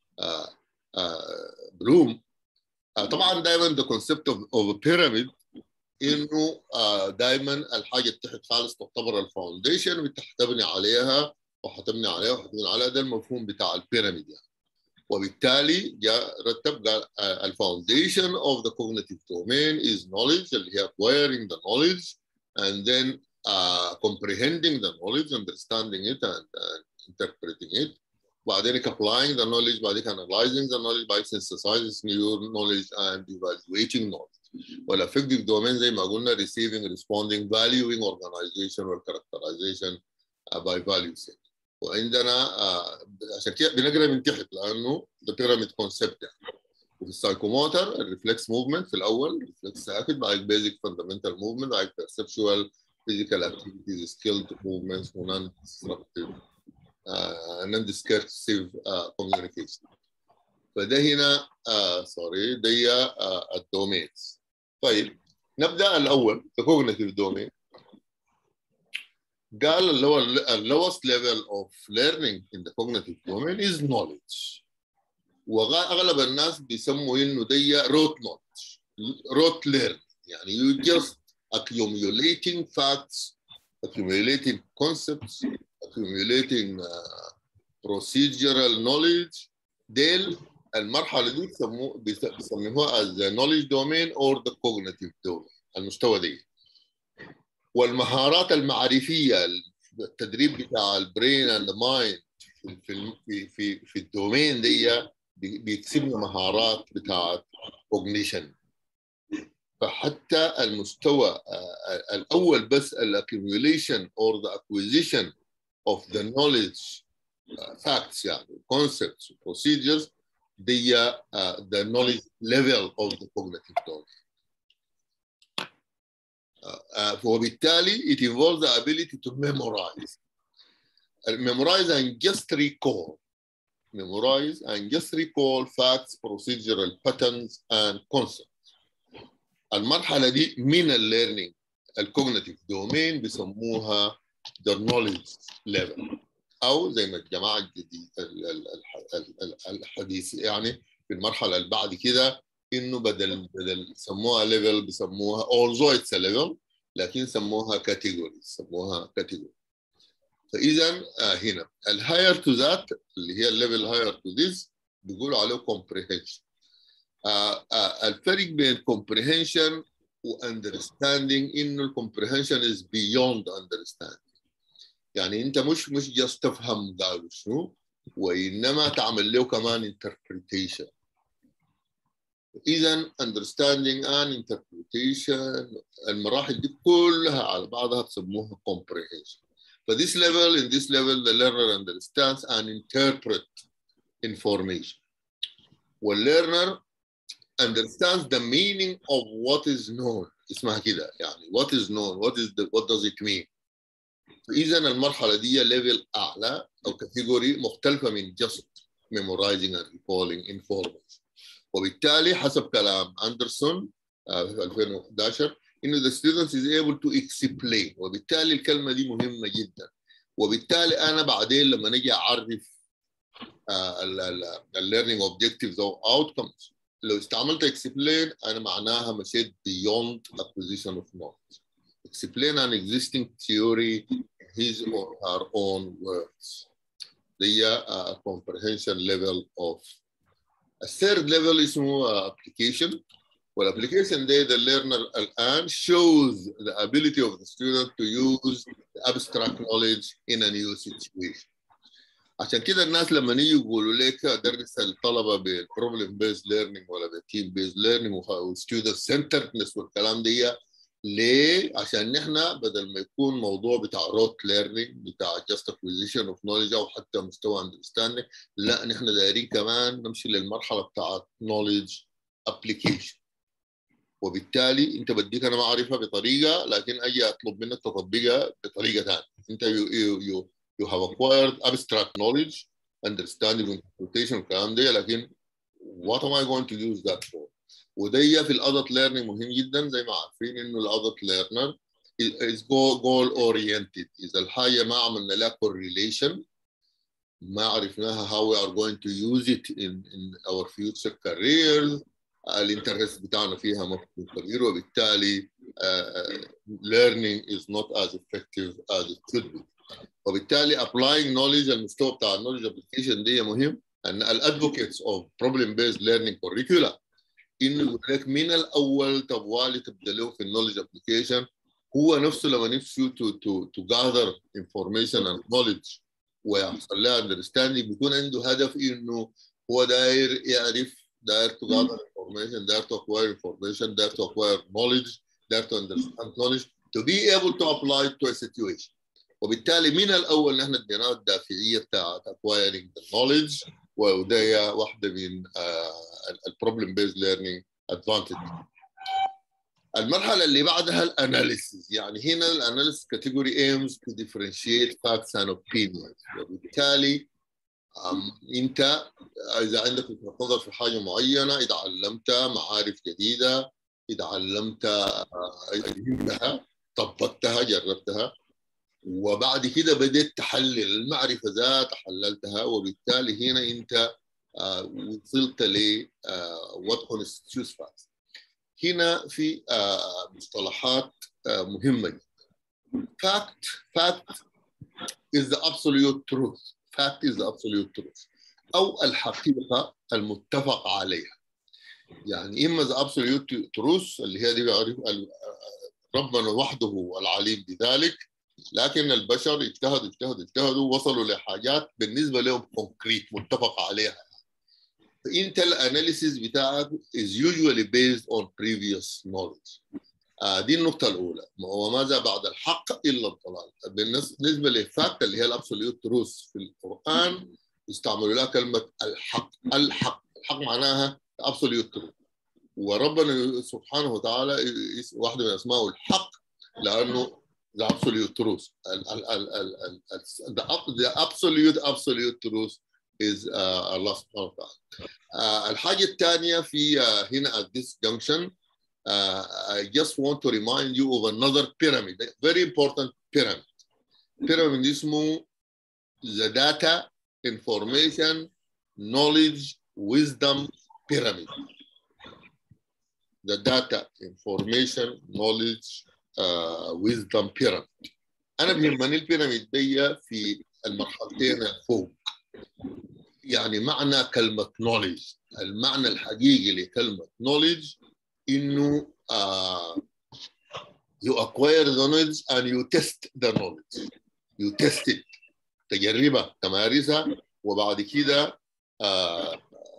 C: بلوم طبعا دائما ذا كونسبت اوف بيراميد انه دائما الحاجه تحت خالص تعتبر الفاونديشن وتحتبني عليها وحتبني عليها وحتبني عليها ده المفهوم بتاع البيراميد يعني وبالتالي جاء رتب قال الفاونديشن اوف ذا cognitive domain is knowledge اللي هي acquiring the knowledge and then uh, comprehending the knowledge, understanding it, and, and interpreting it. بعدين applying the knowledge, بعدين analyzing the knowledge, by synthesizing new knowledge and evaluating knowledge. والaffective domain زي ما قلنا receiving, responding, valuing, organization or characterization uh, by value set. وعندنا uh, عشان كده بنقرا من تحت لانه ده بيراميد كونسبت يعني. وفي السايكوموتر الريفلكس موفمنت في الاول ريفلكس ساكت بعد بيزك فاندمنتال موفمنت بعد perceptual physical activities skilled movements non disruptive uh, non discursive uh, communication فده هنا سوري uh, دي uh, الدومينز طيب نبدا الاول كوجنيتيف دومين قال اللي هو lowest level of learning in the cognitive domain is knowledge واغلب الناس بيسموا انه دي rote knowledge rote learning يعني you just accumulating facts accumulating concepts accumulating uh, procedural knowledge ديل المرحله دي بيسموها بيسموها as the knowledge domain or the cognitive domain المستوى دي والمهارات المعرفيه التدريب بتاع البرين اند مايند في في في في الدومين دي بيكسبنا مهارات بتاعت كوجنيشن فحتى المستوى الاول بس الاكيوميوليشن اور ذا اكويزيشن اوف ذا knowledge facts يعني concepts procedures they are uh, the knowledge level of the cognitive domain. Uh, uh, وبالتالي it involves the ability to memorize. memorize and just recall. Memorize and just recall facts, procedural patterns and concepts. المرحلة دي من الليرنينج الكوجنيتيف دومين بيسموها the knowledge level او زي ما الجماعه الجديد الحديث يعني في المرحله اللي بعد كده انه بدل بدل سموها ليفل بيسموها although it's a level لكن سموها كاتيجوري سموها كاتيجوري فاذا آه هنا الهاير تو ذات اللي هي الليفل هاير تو ذيس بيقولوا عليه comprehension آه آه الفرق بين comprehension و understanding انه الكomprehension is beyond understanding يعني انت مش مش جاست تفهم قالوا شنو وانما تعمل له كمان interpretation اذا understanding and interpretation المراحل دي كلها على بعضها بسموها comprehension ف this level in this level the learner understands and interpret information والlearner understands the meaning of what is known اسمها كده يعني what is known what is the, what does it mean فاذا المرحله دي ليفل اعلى او كاتيجوري مختلفه من just memorizing and recalling information وبالتالي حسب كلام اندرسون في 2011 انه the student is able to explain وبالتالي الكلمه دي مهمه جدا وبالتالي انا بعدين لما نجي اعرف الليرنينج اوبجكتيفز او outcomes لو استعملت explain انا معناها مشيت beyond acquisition of knowledge explain an existing theory in his or her own words. The uh, comprehension level of a third level is more uh, application. Well, application day, the learner الآن shows the ability of the student to use the abstract knowledge in a new situation. عشان كده الناس لما يجوا يقولوا لك درس الطلبه بالبروبلم بيز ليرنينج ولا بالتيم بيز ليرنينج وستودنت سنترنس والكلام دي ليه؟ عشان نحن بدل ما يكون موضوع بتاع روت ليرنينج بتاع جاست اكوزيشن اوف نولج او حتى مستوى اندرستاندينج لا نحن دايرين كمان نمشي للمرحله بتاعت نولج ابلكيشن وبالتالي انت بديك انا معرفه بطريقه لكن اجي اطلب منك تطبقها بطريقه ثانيه انت يو يو يو you have acquired abstract knowledge understanding interpretation والكلام ده لكن what am I going to use that for ودي في الادلت ليرنينج مهم جدا زي ما عارفين انه الادلت ليرنر is goal oriented اذا الحاجه ما عملنا لها correlation ما عرفناها how we are going to use it in, in our future careers الانترست بتاعنا فيها ما بيكون كبير وبالتالي uh, learning is not as effective as it should be وبالتالي applying knowledge المستوى بتاع النولج ابلكيشن دي مهم ان الادفوكيتس اوف بروبلم بيز ليرنينج كوريكولا انه يقول لك من الاول تبغالي تبدا له في النولج ابلكيشن هو نفسه لما نفسه to, to, to gather information and knowledge ويحصل لها understanding بيكون عنده هدف انه هو داير يعرف داير to gather information داير to acquire information داير to acquire knowledge داير to understand knowledge to be able to apply it to a situation وبالتالي من الاول نحن اديناه الدافعيه بتاعت acquiring the knowledge وده هي واحده من البروبلم بيز ليرنينج ادفانتج المرحله اللي بعدها الاناليسيس يعني هنا الاناليسيس كاتيجوري aims to differentiate facts and opinions وبالتالي انت اذا عندك وجهه نظر في حاجه معينه اذا علمت معارف جديده اذا علمت فهمتها طبقتها جربتها وبعد كده بدأت تحلل المعرفة ذات حللتها وبالتالي هنا أنت وصلت ل what constitutes facts هنا في مصطلحات مهمة جدا fact fact is the absolute truth fact is the absolute truth أو الحقيقة المتفق عليها يعني إما the absolute truth اللي هي دي بيعرف ربنا وحده العليم بذلك لكن البشر اجتهدوا اجتهدوا اجتهدوا وصلوا لحاجات بالنسبه لهم كونكريت متفق عليها فانت الاناليسيس بتاعك is usually based on previous knowledge آه دي النقطة الأولى وماذا بعد الحق إلا الضلال بالنسبة للفاكت اللي هي الأبسوليوت تروث في القرآن يستعملوا لها كلمة الحق الحق الحق معناها أبسوليوت تروث وربنا سبحانه وتعالى واحدة من أسمائه الحق لأنه the absolute truth. ال, ال, ال, ال, ال, the, the absolute absolute truth is uh, Allah subhanahu wa ta'ala. Uh, الحاجة الثانية في uh, هنا at this junction uh, I just want to remind you of another pyramid, a very important pyramid. Pyramid اسمه the data, information, knowledge, wisdom pyramid. The data, information, knowledge, ويزدم بيراميد انا بيهمني البيراميد دي في المرحلتين الفوق يعني معنى كلمه نوليدج المعنى الحقيقي لكلمه نوليدج انه uh, you acquire the knowledge and you test the knowledge you test it تجربها تمارسها وبعد كده uh,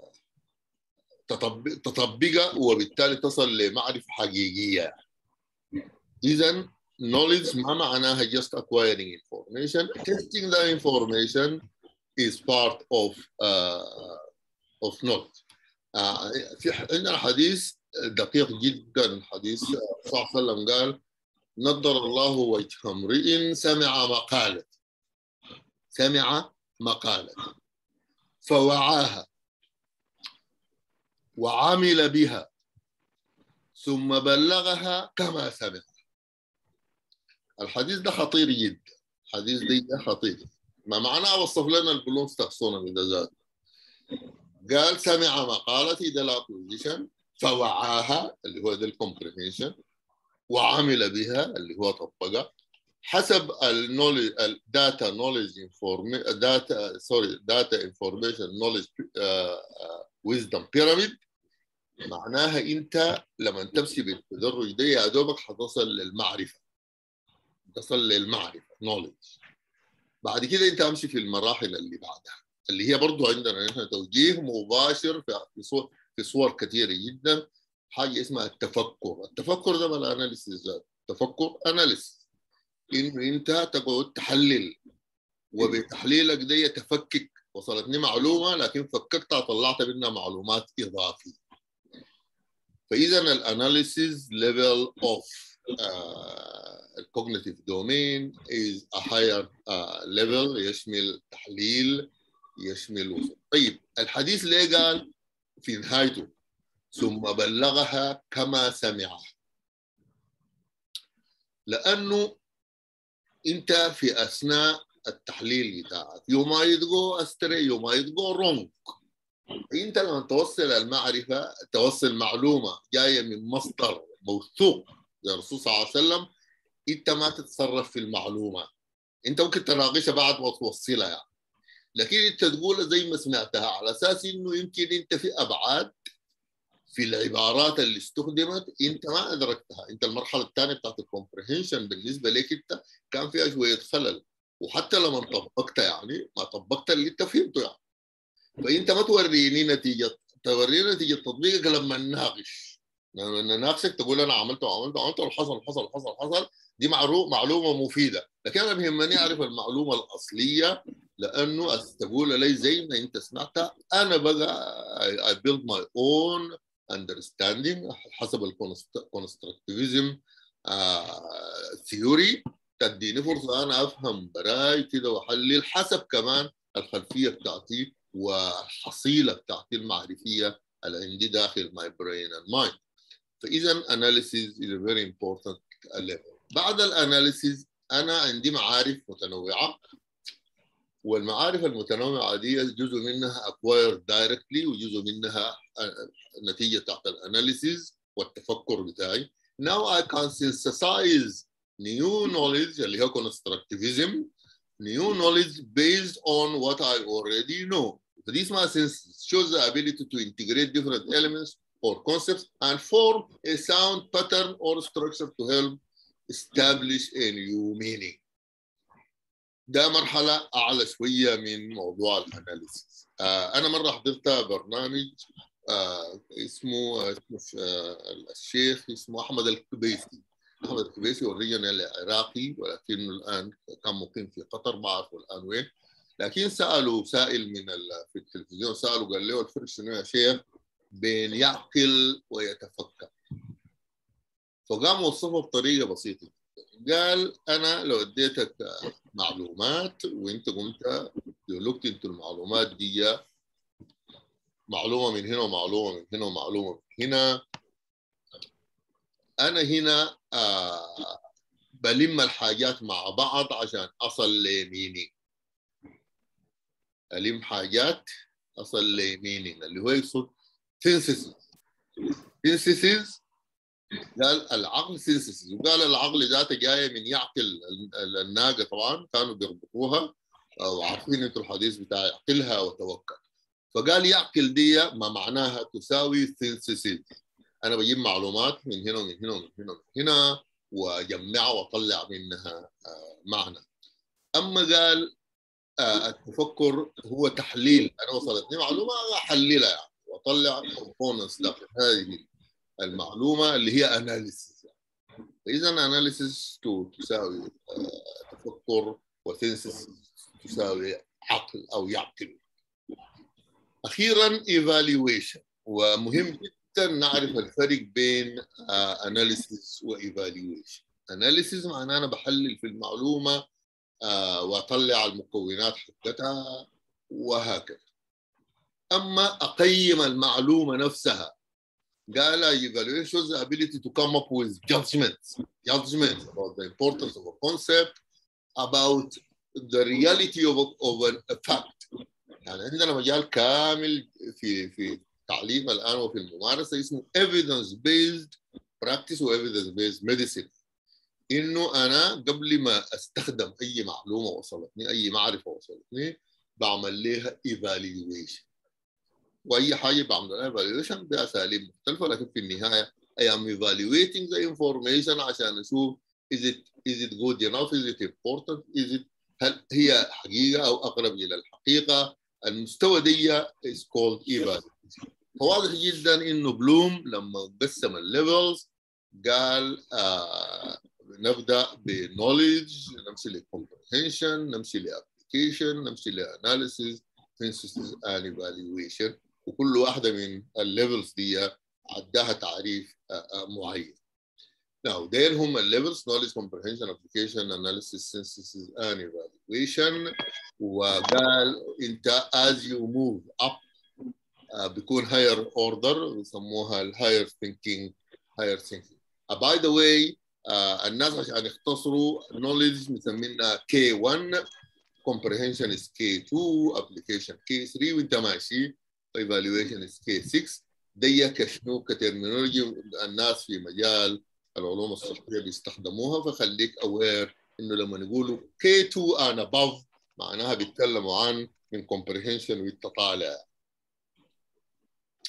C: تطبقها وبالتالي تصل لمعرفه حقيقيه إذا knowledge ما معناها just acquiring information. Testing the information is part of uh, of knowledge. Uh, في عندنا حديث دقيق جدا حديث صلى الله عليه وسلم قال نضر الله وجه امرئ سمع مقالة سمع مقالة فوعاها وعمل بها ثم بلغها كما سمع الحديث ده خطير جدا الحديث ده خطير ما معناه وصف لنا البلونز تاكسونومي ده ذات قال سمع مقالتي ده لا بوزيشن فوعاها اللي هو ده الكومبريهنشن وعمل بها اللي هو طبقها حسب النولج الداتا نولج داتا سوري داتا انفورميشن نولج ويزدم بيراميد معناها انت لما تمشي بالتدرج ده يا دوبك حتصل للمعرفه تصل للمعرفه نولج بعد كده انت امشي في المراحل اللي بعدها اللي هي برضو عندنا نحن توجيه مباشر في صور في صور كثيره جدا حاجه اسمها التفكر التفكر ده بالاناليسيس ذات تفكر اناليسيس انه انت تقعد تحلل وبتحليلك ده تفكك وصلتني معلومه لكن فككتها طلعت منها معلومات اضافيه فاذا الاناليسيس ليفل اوف الكوجنيتيف دومين is a higher uh, level يشمل تحليل يشمل وصول طيب الحديث ليه قال في نهايته ثم بلغها كما سمعها لانه انت في اثناء التحليل بتاعك يو مايت جو استري يو مايت جو رونج انت لما توصل المعرفه توصل معلومه جايه من مصدر موثوق زي الرسول صلى الله عليه وسلم انت ما تتصرف في المعلومه انت ممكن تناقشها بعد ما توصلها يعني. لكن انت تقولها زي ما سمعتها على اساس انه يمكن انت في ابعاد في العبارات اللي استخدمت انت ما ادركتها انت المرحله الثانيه بتاعت الكومبريهنشن بالنسبه لك انت كان فيها شويه خلل وحتى لما طبقت يعني ما طبقت اللي انت فهمته يعني فانت ما توريني نتيجه توريني نتيجه تطبيقك لما نناقش لما نناقشك تقول انا عملت وعملت وعملت وحصل حصل حصل حصل دي معلومه مفيده لكن انا بيهمني اعرف المعلومه الاصليه لانه تقول لي زي ما انت سمعتها انا بقى I build my own understanding حسب الكونستركتيفيزم ثيوري تديني فرصه انا افهم براي كده واحلل حسب كمان الخلفيه بتاعتي والحصيله بتاعتي المعرفيه اللي عندي داخل my brain and mind فاذا analysis is a very important level بعد الاناليسيز انا عندي معارف متنوعه والمعارف المتنوعه دي جزء منها acquired directly وجزء منها نتيجه تحت الاناليسيز والتفكر بتاعي now I can synthesize new knowledge اللي هو constructivism new knowledge based on what I already know this my synthesis shows the ability to integrate different elements or concepts and form a sound pattern or structure to help establish a new meaning ده مرحلة أعلى شوية من موضوع الأناليسيس آه أنا مرة حضرت برنامج آه اسمه اسمه آه الشيخ اسمه أحمد الكبيسي أحمد الكبيسي اوريجينال عراقي ولكنه الآن كان مقيم في قطر ما أعرف الآن وين لكن سألوا سائل من في التلفزيون سألوا قال له الفرق شنو يا شيخ بين يعقل ويتفكر فقام وصفه بطريقه بسيطه قال انا لو اديتك معلومات وانت قمت لوكت انت المعلومات دي معلومه من هنا ومعلومه من هنا ومعلومه من هنا انا هنا آه بلم الحاجات مع بعض عشان اصل لميني الم حاجات اصل لميني اللي هو يقصد سينسيسيس سينسيسيس قال العقل سينسيسيس وقال العقل ذاته جايه من يعقل الناقه طبعا كانوا بيربطوها وعارفين انتوا الحديث بتاع يعقلها وتوكل فقال يعقل دي ما معناها تساوي سينسيسيس انا بجيب معلومات من هنا ومن هنا ومن هنا ومن هنا واجمعها واطلع منها معنى اما قال التفكر هو تحليل انا وصلتني معلومه احللها يعني واطلع كومبوننتس داخل هذه المعلومه اللي هي اناليسيس فاذا اناليسيس تساوي تفكر وسينسيس تساوي عقل او يعقل اخيرا ايفالويشن ومهم جدا نعرف الفرق بين اناليسيس وايفالويشن اناليسيس معناه انا بحلل في المعلومه واطلع المكونات حقتها وهكذا اما اقيم المعلومه نفسها قال evaluation shows the ability to come up with judgments judgments about the importance of a concept about the reality of a, of a fact يعني عندنا مجال كامل في في التعليم الان وفي الممارسه اسمه evidence based practice و evidence based medicine انه انا قبل ما استخدم اي معلومه وصلتني اي معرفه وصلتني بعمل لها evaluation واي حاجه بعمل لها evaluation باساليب مختلفه لكن في النهايه I am evaluating the information عشان اشوف is it is it good enough is it important is it هل هي حقيقه او اقرب الى الحقيقه المستوى دي is called evaluation فواضح جدا انه بلوم لما قسم الليفلز قال آه نبدا بنوليدج نمشي لكومبريهنشن نمشي لابلكيشن نمشي لاناليسيز synthesis and evaluation وكل واحده من الليفلز دي عداها تعريف معين. Now ديل هم الليفلز knowledge comprehension application analysis synthesis and evaluation وقال انت as you move up uh, بيكون higher order بيسموها ال higher thinking higher thinking. Uh, by the way uh, الناس عشان يختصروا knowledge مسمينها K1 comprehension is K2 application K3 وانت ماشي evaluation is K6 دي كشنو كترمينولوجي الناس في مجال العلوم الصحيه بيستخدموها فخليك اوير انه لما يقولوا K2 and above معناها بيتكلموا عن من comprehension والتطالع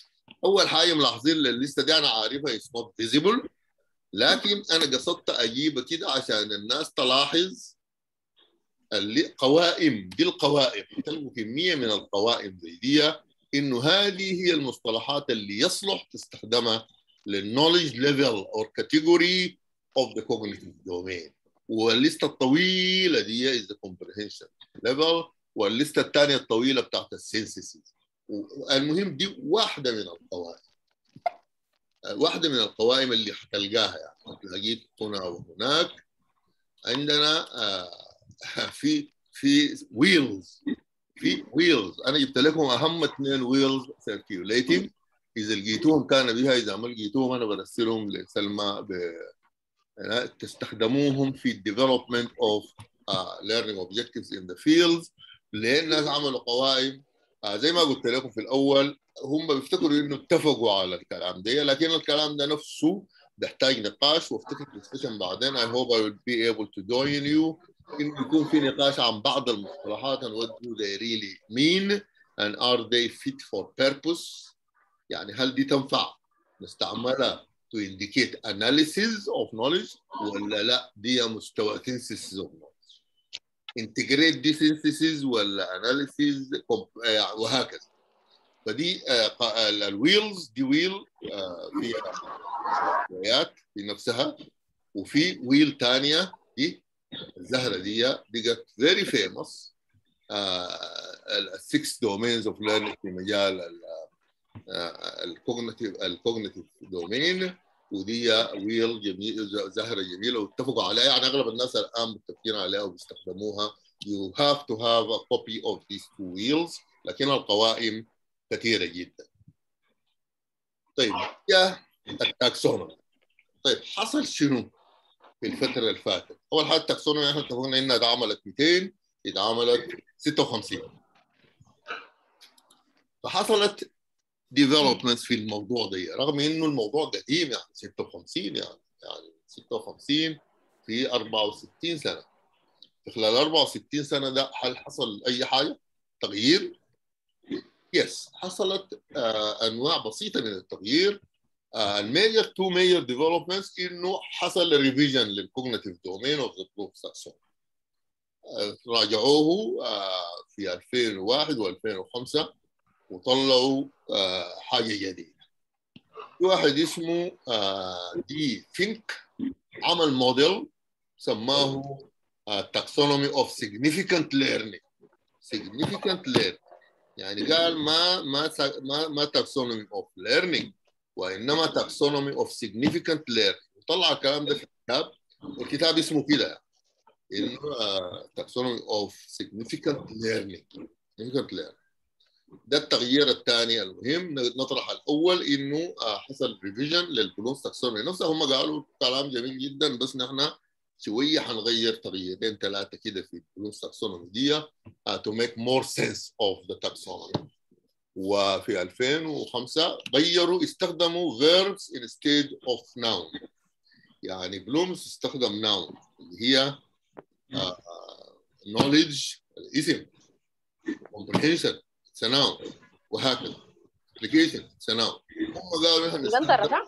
C: اول حاجه ملاحظين الليسته دي انا عارفها is not visible لكن انا قصدت اجيبها كده عشان الناس تلاحظ اللي قوائم دي القوائم تلقوا كميه من القوائم زي دي انه هذه هي المصطلحات اللي يصلح تستخدمها للنولج ليفل او كاتيجوري اوف ذا كوجنيتيف دومين والليسته الطويله دي از ذا كومبريهنشن ليفل والليسته الثانيه الطويله بتاعت السينسيسز المهم دي واحده من القوائم واحده من القوائم اللي حتلقاها يعني هتلاقيك هنا وهناك عندنا آه في في ويلز في ويلز انا جبت لكم اهم اثنين ويلز سيركيوليتنج اذا لقيتوهم كان بها اذا ما لقيتوهم انا برسلهم لسلمى ب... تستخدموهم في الديفلوبمنت اوف ليرنينج اوبجكتيفز ان ذا فيلدز لان الناس عملوا قوائم آه زي ما قلت لكم في الاول هم بيفتكروا انه اتفقوا على الكلام ده لكن الكلام ده نفسه بيحتاج نقاش وافتكر ديسكشن بعدين I hope I will be able to join you انه يكون في نقاش عن بعض المصطلحات and what do they really mean and are they fit for purpose يعني هل دي تنفع نستعملها to indicate analysis of knowledge ولا لا دي مستوى synthesis of knowledge integrate دي synthesis ولا analysis وهكذا فدي الويلز دي ويل فيها شويات في نفسها وفي ويل ثانيه دي الزهره دي دي قت فيري فيموس السكس دومينز اوف ليرنينج في مجال الكوجنيتيف الكوجنيتيف دومين ودي ويل جميل زهره جميله واتفقوا عليها يعني اغلب الناس الان متفقين عليها وبيستخدموها you have to have a copy of these two wheels لكن القوائم كثيره جدا طيب يا التاكسونومي طيب حصل شنو في الفتره اللي فاتت اول حاجه التاكسونومي احنا اتفقنا انها اتعملت 200 اتعملت 56 فحصلت ديفلوبمنتس في الموضوع ده رغم انه الموضوع قديم يعني 56 يعني يعني 56 في 64 سنه في خلال 64 سنه ده هل حصل اي حاجه تغيير؟ يس حصلت آه انواع بسيطه من التغيير الميجر تو ميجر ديفلوبمنتس انه حصل ريفيجن للكوجنيتيف دومين اوف ذا بروف ساكسون راجعوه آه في 2001 و2005 وطلعوا آه حاجه جديده في واحد اسمه آه دي فينك عمل موديل سماه تاكسونومي اوف سيجنيفيكانت ليرنينج سيجنيفيكانت ليرنينج يعني قال ما ما ما ما تاكسونومي اوف ليرنينج وانما تاكسونومي اوف سيجنيفيكانت ليرنينج وطلع الكلام ده في الكتاب والكتاب اسمه كده انه تاكسونومي اوف سيجنيفيكانت ليرنينج سيجنيفيكانت ليرنينج ده التغيير الثاني المهم نطرح الاول انه حصل ريفيجن للبلوز تاكسونومي نفسها هم قالوا كلام جميل جدا بس نحن شويه حنغير تغييرين ثلاثه كده في البلوز تاكسونومي دي to make more sense of the taxonomy وفي 2005 غيروا استخدموا verbs instead of noun يعني بلومز استخدم noun اللي هي uh, knowledge الاسم comprehension it's a noun وهكذا application it's a noun هم قالوا نحن
G: نستخدم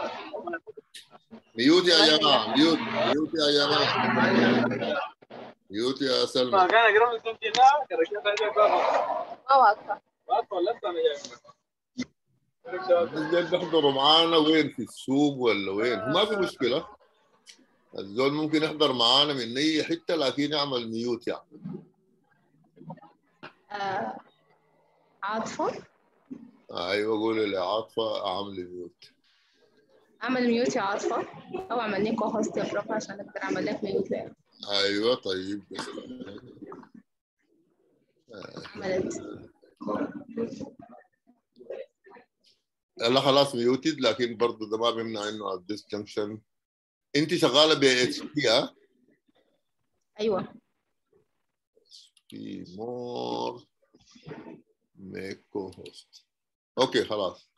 C: ميوت يا جماعه ميوت ميوت يا جماعه ميوت يا سلمى
G: ما واضحة
C: الزول بيحضروا معانا وين في السوق ولا وين ما في مشكله الزول ممكن يحضر معانا من اي حته لكن يعمل ميوت يعني
A: آه، عاطفة
C: ايوه قولي لي عاطفه اعمل ميوت
A: اعمل ميوت يا عاطفة او اعمل لي كو هوست يا بروف عشان اقدر اعمل لك ميوت لك
C: ايوه طيب بس
A: عملت
C: لا خلاص ميوتد لكن برضه ده ما بيمنع انه at this junction انت شغاله ب اتش بي ها؟
A: ايوه
C: في مور ميك كو هوست اوكي خلاص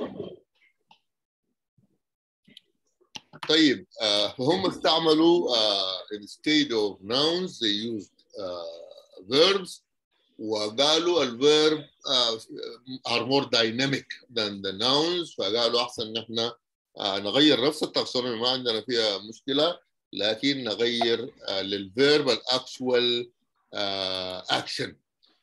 C: طيب آه فهم استعملوا آه instead of nouns they used uh, verbs وقالوا الفيرب are more dynamic than the nouns فقالوا احسن ان احنا آه، نغير نفس التاكسونومي ما عندنا فيها مشكله لكن نغير آه، للفيرب الاكشوال اكشن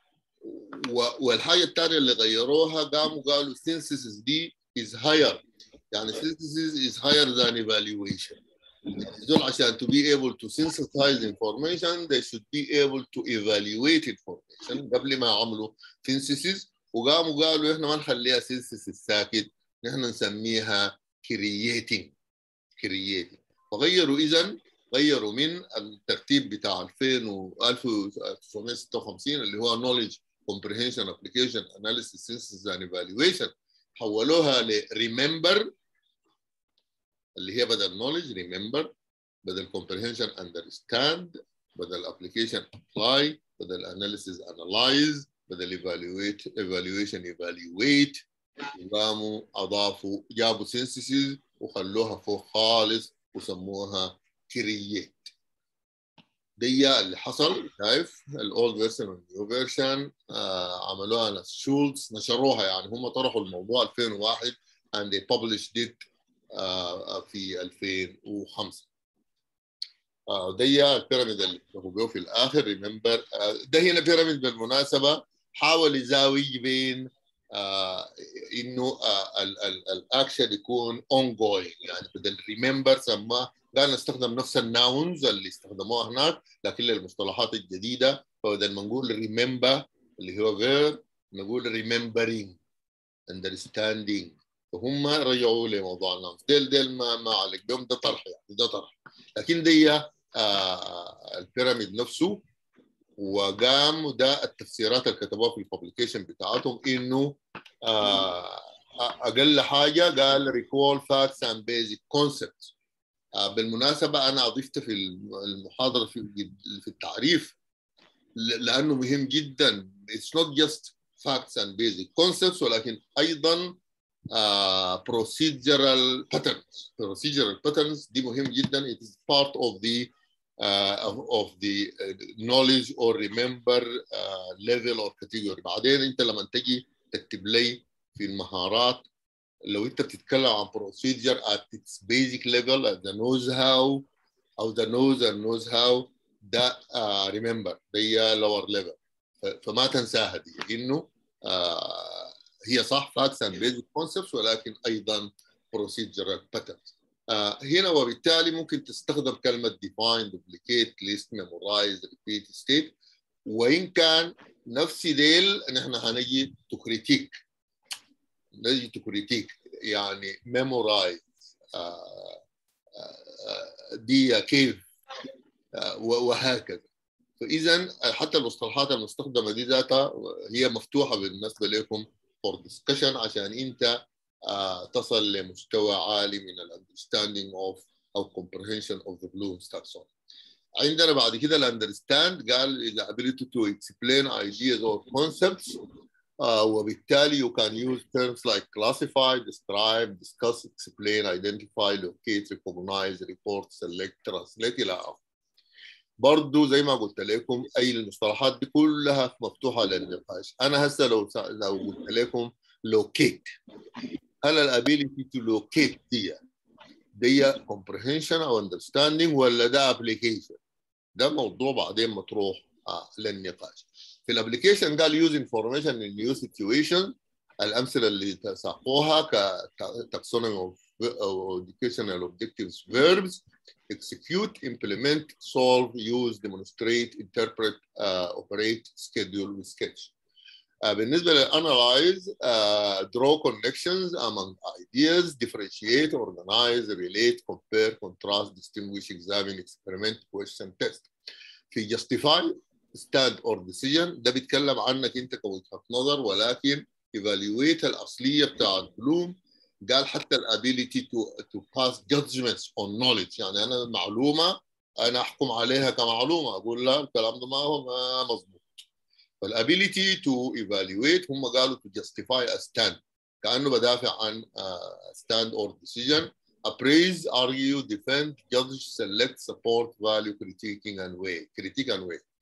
C: والحاجه الثانيه اللي غيروها قاموا قالوا synthesis دي is higher يعني synthesis is higher than evaluation دول عشان to be able to synthesize information they should be able to evaluate information قبل ما يعملوا synthesis وقاموا قالوا احنا ما نخليها synthesis ساكت نحن نسميها creating creating فغيروا اذا غيروا من الترتيب بتاع 2000 و 1956 اللي هو knowledge comprehension application analysis synthesis and evaluation حولوها ل remember اللي هي بدل knowledge remember بدل comprehension understand بدل application apply بدل analysis analyze بدل evaluate evaluation evaluate وقاموا اضافوا جابوا synthesis وخلوها فوق خالص وسموها create دي اللي حصل شايف الاولد فيرجن والنيو فيرجن عملوها ناس شولتز نشروها يعني هم طرحوا الموضوع 2001 and they published it uh, في 2005 uh, دي البيراميد اللي كتبوا في الاخر ريمبر uh, ده هنا بيراميد بالمناسبه حاول يزاوي بين آه انه آه الاكشن يكون اون جوينج يعني بدل ريمبر سماه قال نستخدم نفس الناونز اللي استخدموها هناك لكن للمصطلحات الجديده فبدل ما نقول ريمبر اللي هو فير نقول ريمبرينج اندرستاندينج فهم رجعوا لموضوع الناونز ديل ديل ما ما عليك بهم ده طرح يعني ده طرح لكن دي آه البيراميد نفسه وقام وده التفسيرات اللي كتبوها في الببليكيشن بتاعتهم انه آه اقل حاجه قال ريكول فاكتس اند بيزك كونسبتس بالمناسبه انا اضفت في المحاضره في في التعريف لانه مهم جدا it's not just facts and basic concepts ولكن ايضا uh, procedural patterns procedural patterns دي مهم جدا it is part of the uh, of, of the knowledge or remember uh, level or category بعدين انت لما تجي تكتب لي في المهارات لو انت بتتكلم عن procedure at its basic level at the knows how او the knows and knows how ده uh, remember ده lower level فما تنساها دي انه uh, هي صح facts and basic concepts ولكن ايضا procedural patterns uh, هنا وبالتالي ممكن تستخدم كلمة define, duplicate, list, memorize, repeat, state وإن كان نفس ديل نحن هنجي تكريتيك نجي تكريتيك يعني memorize uh, uh, دي كيف وهكذا فإذا حتى المصطلحات المستخدمة دي ذاتها هي مفتوحة بالنسبة لكم for discussion عشان أنت Uh, تصل لمستوى عالي من ال understanding of أو comprehension of the Bloom's taxonomy. عندنا بعد كده ال understand قال the ability to explain ideas or concepts uh, وبالتالي you can use terms like classify, describe, discuss, explain, identify, locate, recognize, report, select, translate إلى آخره. برضو زي ما قلت لكم أي المصطلحات دي كلها مفتوحة للنقاش. أنا هسه لو لو قلت لكم locate هل الابيليتي تو لوكيت دي دي comprehension او understanding ولا ده application ده موضوع بعدين مطروح آه للنقاش في الابلكيشن قال use information in new situation الامثله اللي ساقوها كتاكسونومي of educational objectives verbs execute implement solve use demonstrate interpret uh, operate schedule sketch Uh, بالنسبه للانالايز uh, draw connections among ideas differentiate organize relate compare contrast distinguish examine experiment question test في justify stand or decision ده بيتكلم عنك انت كوجهه نظر ولكن evaluate الاصليه بتاعت بلوم قال حتى الابيليتي to to pass judgments on knowledge يعني انا المعلومه انا احكم عليها كمعلومه اقول لا الكلام ده ما هو ما مظبوط فالابيليتي تو ايفالويت هم قالوا تو جاستيفاي ا ستاند كانه بدافع عن ستاند اور ديسيجن appraise argue defend judge select support value critiquing and weigh critique and weigh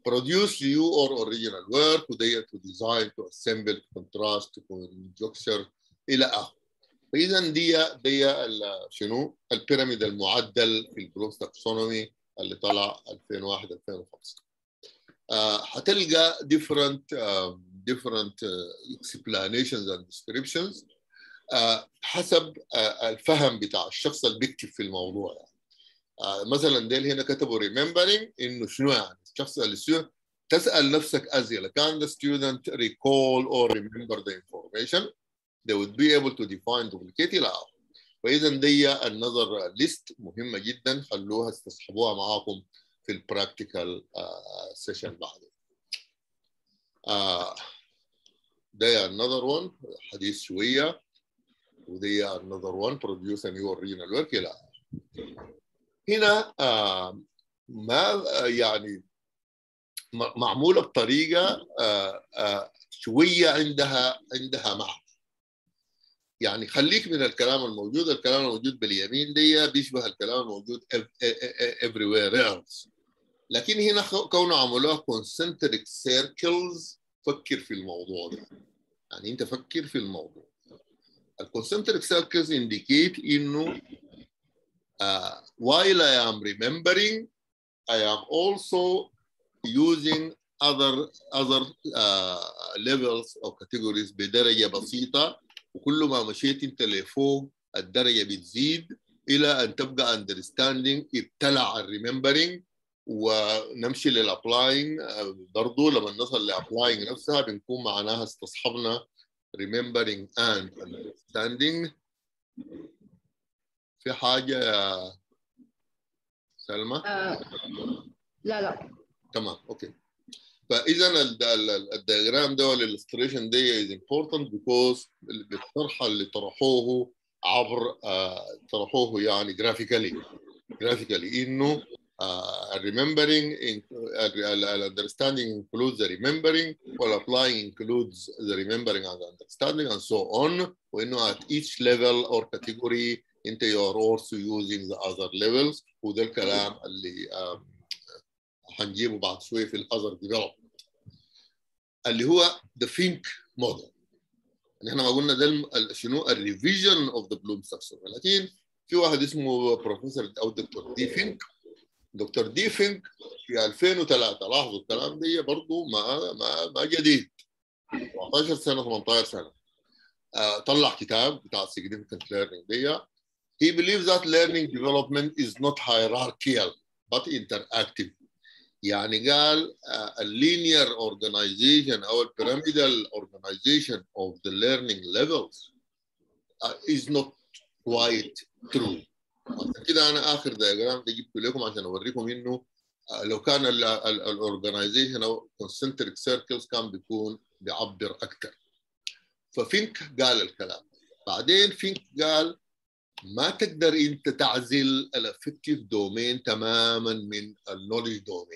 C: produce new or original work وده to design to assemble to contrast to conjecture الى اخره فاذا دي دي ال- شنو البيراميد المعدل في البلومز تاكسونومي اللي طلع 2001 2005 آه، هتلقى different uh, different uh, explanations and descriptions آه، حسب آه، الفهم بتاع الشخص اللي بيكتب في الموضوع يعني. آه، مثلا ديل هنا كتبوا remembering انه شنو يعني الشخص اللي شنو تسال نفسك اسئله كان the student recall or remember the information they would be able to define duplicate الى اخره فاذا دي النظر ليست مهمه جدا خلوها استصحبوها معاكم في البراكتيكال سيشن بعدين آه ده another one حديث شويه ودي another one produce a new original work الى آخره. هنا آه ما آه، يعني م- معموله بطريقه آه آه شويه عندها عندها معنى يعني خليك من الكلام الموجود الكلام الموجود باليمين دي بيشبه الكلام الموجود ev- everywhere else لكن هنا خ- كونه عملوها concentric circles فكر في الموضوع ده يعني انت فكر في الموضوع الconcentric circles indicate انه uh, while I am remembering I am also using other other uh, levels or categories بدرجة بسيطة وكل ما مشيت انت لفوق الدرجة بتزيد إلى أن تبقى understanding ابتلع الريمبرينج ونمشي للابلاينج برضه لما نصل لابلاينج نفسها بنكون معناها استصحبنا remembering and understanding في حاجة يا سلمى
A: آه لا لا
C: تمام اوكي فاذا الدياجرام ده والالستريشن دي از امبورتنت بيكوز الطرح اللي طرحوه عبر آه طرحوه يعني جرافيكالي جرافيكالي انه uh, remembering in, uh, understanding includes the remembering while applying includes the remembering and understanding and so on وانه at each level or category انت you are also using the other levels وده الكلام اللي uh, هنجيبه بعد شويه في الاذر ديفلوبمنت اللي هو the think model يعني احنا ما قلنا ده الم- شنو الريفيجن اوف ذا بلوم تاكسونومي لكن في واحد اسمه بروفيسور او دكتور دي فينك دكتور دي فينك في 2003 لاحظوا الكلام ده برضه ما ما ما جديد 14 سنه 18 سنه آه طلع كتاب بتاع significant learning دي he believes that learning development is not hierarchical but interactive يعني قال uh, linear organization او pyramidal organization of the learning levels uh, is not quite true عشان كده انا اخر دياجرام ده جبته لكم عشان اوريكم انه uh, لو كان الاورجنايزيشن او concentric circles كان بيكون بيعبر اكثر ففينك قال الكلام بعدين فينك قال ما تقدر انت تعزل الافكتيف دومين تماما من النولج دومين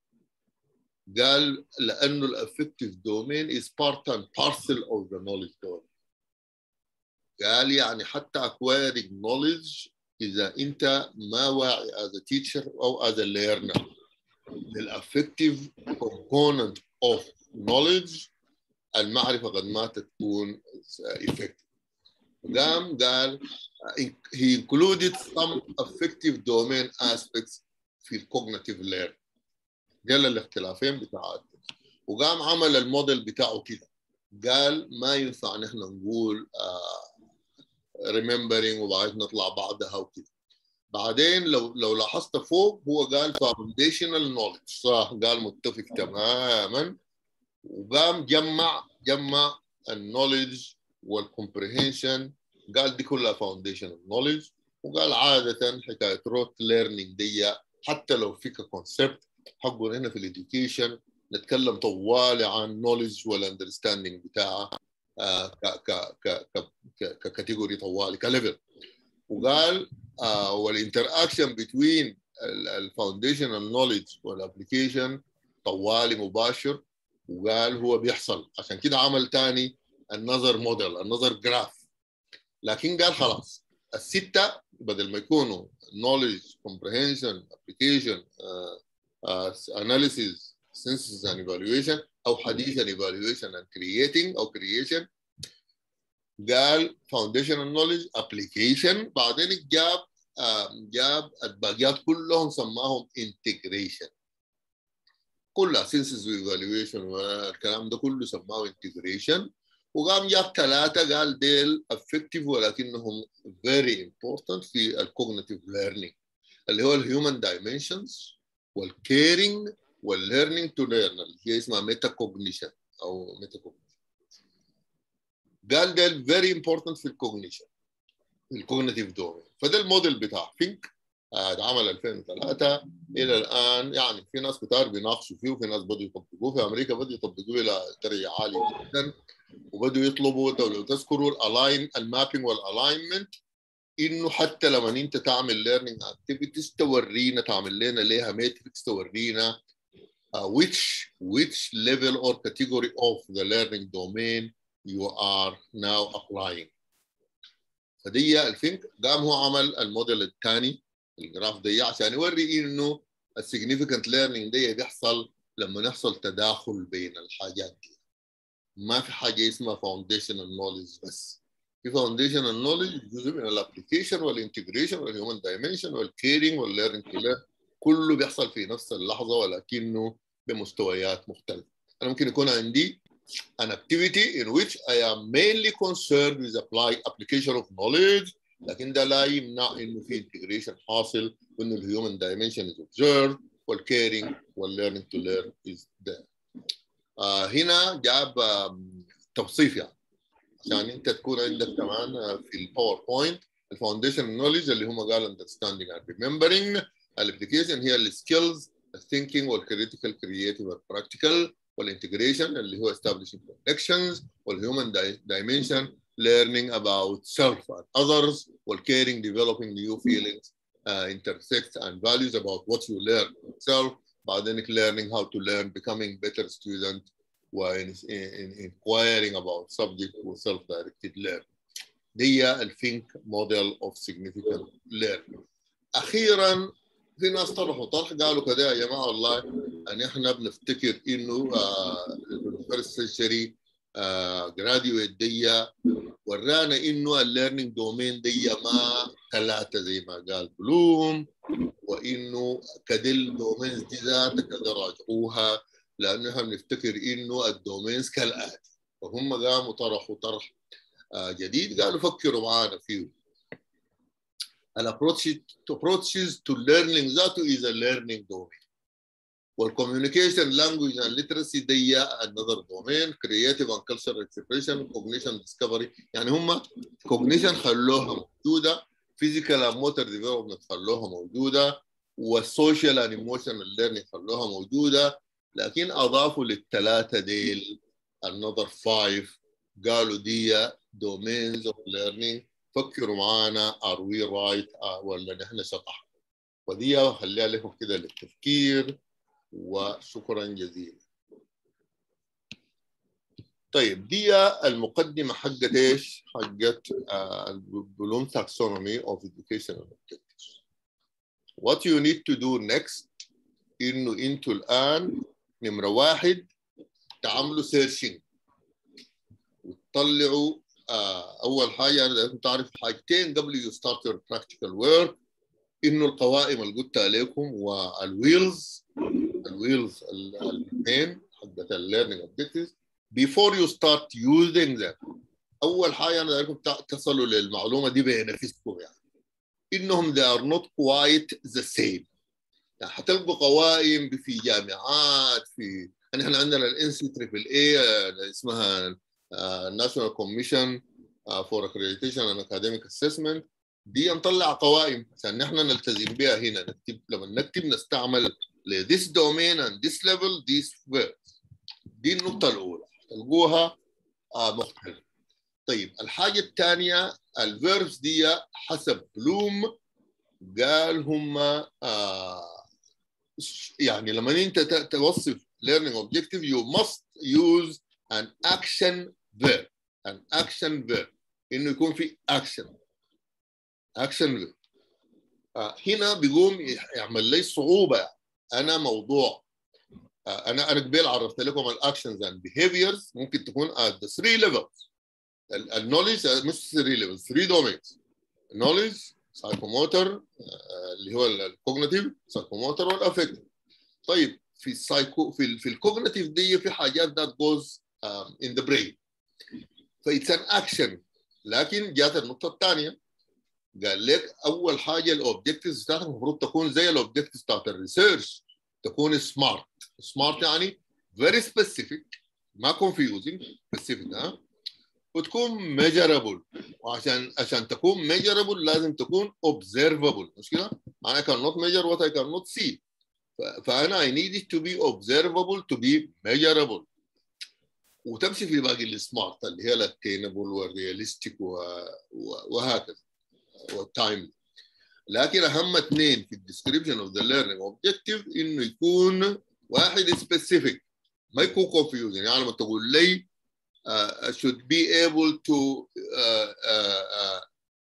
C: قال لانه الافكتيف دومين is part and parcel of the knowledge domain قال يعني حتى acquiring knowledge اذا انت ما واعي as a teacher او as a learner للافكتيف component of knowledge المعرفه قد ما تكون effective قام قال he included some affective domain aspects في الكوجنيتيف learning قال الاختلافين بتاعت وقام عمل الموديل بتاعه كده قال ما ينفع نحن نقول آه remembering وبعدين نطلع بعدها وكده بعدين لو لو لاحظت فوق هو قال foundational knowledge صح قال متفق تماما وقام جمع جمع النولج والكومبريهنشن قال دي كلها فاونديشن نولج وقال عاده حكايه روت ليرنينج دي حتى لو فيك كونسبت حقه هنا في الاديوكيشن نتكلم طوالي عن نولج والاندرستاندينج بتاعها آه ك ك ك ك ككاتيجوري طوالي كليفل وقال آه والانتر اكشن بين الفاونديشنال نولج والابلكيشن طوالي مباشر وقال هو بيحصل عشان كده عمل تاني النظر موديل النظر جراف لكن قال خلاص الستة بدل ما يكونوا knowledge comprehension application uh, uh, analysis synthesis and evaluation او حديثا evaluation and creating او creation قال foundational knowledge application بعدين جاب آه، جاب الباقيات كلهم سماهم integration كلها synthesis evaluation والكلام ده كله سماه integration وقام جاب ثلاثة قال ديل effective ولكنهم very important في ال cognitive learning اللي هو الهيومن dimensions والكيرنج والlearning to learn اللي هي اسمها ميتا كوجنيشن او ميتا كوجنيشن قال ده very important في الكوجنيشن في الكوجنيتيف دومين فده الموديل بتاع فينك اتعمل 2003 الى الان يعني في ناس كتار بيناقشوا فيه وفي ناس بدوا يطبقوه في امريكا بدوا يطبقوه الى درجه عاليه جدا وبدوا يطلبوا لو تذكروا الالاين المابينج والالاينمنت انه حتى لما انت تعمل ليرنينج اكتيفيتيز تورينا تعمل لنا ليها ماتريكس تورينا uh, which which level or category of the learning domain you are now applying فدي الفينك قام هو عمل الموديل الثاني الجراف دي عشان يوري انه السيجنيفيكانت ليرنينج دي بيحصل لما يحصل تداخل بين الحاجات دي ما في حاجه اسمها فاونديشنال نوليدج بس في فاونديشنال نوليدج جزء من الابلكيشن والانتجريشن والهيومن دايمنشن والكيرنج والليرنينج كله بيحصل في نفس اللحظه ولكنه بمستويات مختلفه انا ممكن يكون عندي an activity in which I am mainly concerned with apply application of knowledge لكن ده لا يمنع انه في integration حاصل وانه الهيومن dimension is observed والكيرنج والlearning to learn is there. آه هنا جاب آه توصيف يعني عشان انت تكون عندك كمان آه في الباوربوينت الفاونديشن نوليدج اللي هم قالوا understanding and remembering الابلكيشن هي السكيلز الثينكينج والكريتيكال كرييتيف والبراكتيكال والانتجريشن اللي هو establishing connections والهيومن dimension learning about self and others والcaring developing new feelings uh, intersects and values about what you learn yourself بعدين learning how to learn becoming better student and inquiring about subject و self-directed learning دي الفينك موديل of significant learning اخيرا في ناس طرحوا طرح قالوا كده يا جماعه والله ان احنا بنفتكر انه الفيرست سنشري جراديويت دي ورانا انه الليرنينج دومين دي ما ثلاثه زي ما قال بلوم وانه كدل دومينز دي ذاتها كده راجعوها لانه احنا بنفتكر انه الدومينز كالاتي فهم قاموا طرحوا طرح جديد قالوا فكروا معانا فيه الابروتش approaches to learning ذاته is a learning domain والcommunication language and literacy دي another domain creative and cultural expression cognition discovery يعني هم cognition خلوها موجوده physical and motor development خلوها موجوده والسوشيال and emotional learning خلوها موجوده لكن اضافوا للثلاثه ديل another five قالوا دي domains of learning فكروا معانا are we right ولا نحن شطح ودي خليها لكم كده للتفكير وشكرا جزيلا طيب دي المقدمة حقت ايش؟ حقت البلوم taxonomy of educational objectives. What you need to do next انه انتوا الان نمرة واحد تعملوا سيرشنج وتطلعوا اول حاجه انا لازم تعرف حاجتين قبل يو ستارت يور براكتيكال ورك انه القوائم اللي قلت عليكم والويلز الويلز الاثنين حقت الليرنينج اوبجكتيفز before you start using them اول حاجه انا لازم تصلوا للمعلومه دي بنفسكم يعني انهم they are not quite the same يعني حتلقوا قوائم في جامعات في يعني احنا عندنا الان سي تريبل اي اسمها ناشونال كوميشن فور اكريديتيشن اند اكاديميك اسسمنت دي نطلع قوائم عشان نحن نلتزم بها هنا نكتب لما نكتب نستعمل ل this domain and this level these verbs دي النقطة الأولى تلقوها آه مختلفة طيب الحاجة الثانية الفيربس دي حسب بلوم قال هم آه يعني لما انت توصف learning objective you must use an action verb an action verb انه يكون في action action verb آه هنا بيقوم يعمل لي صعوبه انا موضوع آه، انا انا قبل عرفت لكم الاكشنز اند بيهيفيرز ممكن تكون at the three levels النولج مش 3 ليفلز 3 دومينز النولج سايكوموتر اللي هو الكوجنيتيف سايكوموتر والافكتيف طيب في السايكو في ال في الكوجنيتيف دي في حاجات that goes um, in the brain فايتس ان اكشن لكن جات النقطه الثانيه قال لك اول حاجه الاوبجكتيفز بتاعتك المفروض تكون زي الاوبجكتيفز بتاعت الريسيرش تكون سمارت سمارت يعني فيري سبيسيفيك ما كونفيوزنج سبيسيفيك ها وتكون ميجرابل وعشان عشان تكون ميجرابل لازم تكون observable مش كده؟ انا cannot measure what I cannot see ف- فانا I need it to be observable to be measurable وتمشي في باقي السمارت اللي هي الاتينبل والرياليستيك وهكذا والتايم لكن اهم اثنين في الديسكريبشن اوف ذا ليرنينج اوبجيكتيف انه يكون واحد سبيسيفيك ما يكون confusing يعني لما تقول لي uh, should be able to uh, uh, uh,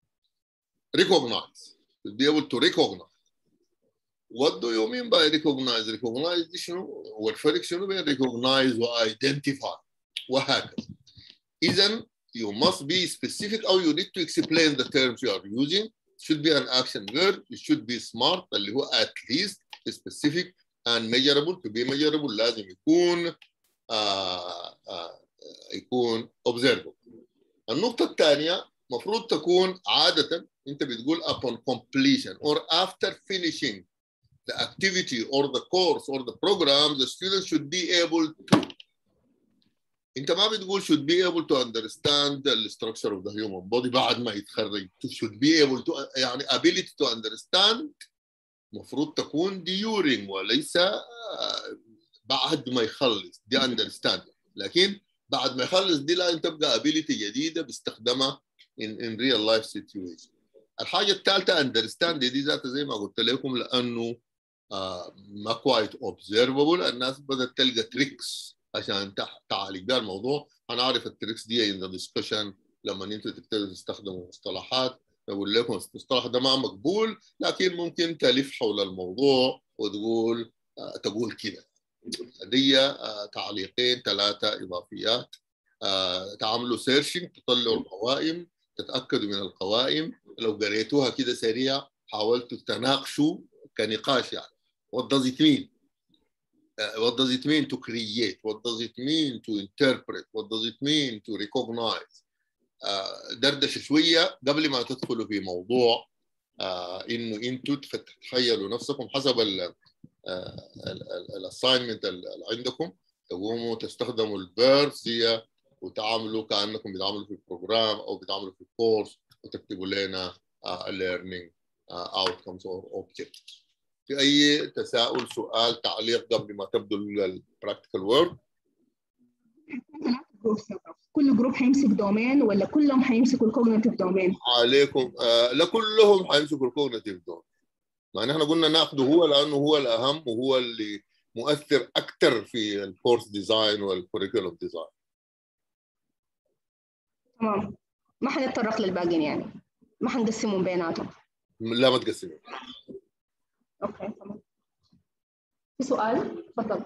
C: recognize should be able to recognize what do you mean by recognize recognize دي شنو والفرق شنو بين recognize و identify وهكذا اذا you must be specific or you need to explain the terms you are using it should be an action verb it should be smart اللي هو at least specific and measurable to be measurable لازم يكون آه آه يكون observable النقطة الثانية مفروض تكون عادة أنت بتقول upon completion or after finishing the activity or the course or the program the student should be able to انت ما بتقول should be able to understand the structure of the human body بعد ما يتخرج should be able to يعني ability to understand مفروض تكون during وليس بعد ما يخلص دي understanding لكن بعد ما يخلص دي لازم تبقى ability جديده بيستخدمها in, in real life situation الحاجه الثالثه understand دي ذاتها زي ما قلت لكم لانه آه ما كوايت observable الناس بدات تلقى تريكس عشان تعالج بها الموضوع انا عارف التريكس دي ان ذا ديسكشن لما انتوا تبتدوا تستخدموا مصطلحات اقول لكم المصطلح ده ما مقبول لكن ممكن تلف حول الموضوع وتقول آه تقول كده دي آه تعليقين ثلاثه اضافيات آه تعملوا سيرشنج تطلعوا القوائم تتاكدوا من القوائم لو قريتوها كده سريع حاولتوا تناقشوا كنقاش يعني what does it mean uh, what does it mean to create what does it mean to interpret what does it mean to recognize uh, دردش شويه قبل ما تدخلوا في موضوع uh, انه انتوا تتخيلوا نفسكم حسب الاساينمنت اللي عندكم تقوموا تستخدموا الفيربس دي وتعاملوا كانكم بتعملوا في البروجرام او بتعملوا في الكورس وتكتبوا لنا learning outcomes or objectives في اي تساؤل سؤال تعليق قبل ما تبدو البراكتيكال وورك
A: كل جروب هيمسك دومين ولا كلهم هيمسكوا الكوجنيتيف دومين؟
C: عليكم آه لا كلهم هيمسكوا الكوجنيتيف دومين يعني احنا قلنا ناخده هو لانه هو الاهم وهو اللي مؤثر اكثر في الكورس ديزاين والكوريكولوم ديزاين
A: تمام ما حنتطرق للباقيين يعني ما حنقسمهم بيناتهم
C: لا ما تقسمين
A: اوكي تمام في سؤال تفضل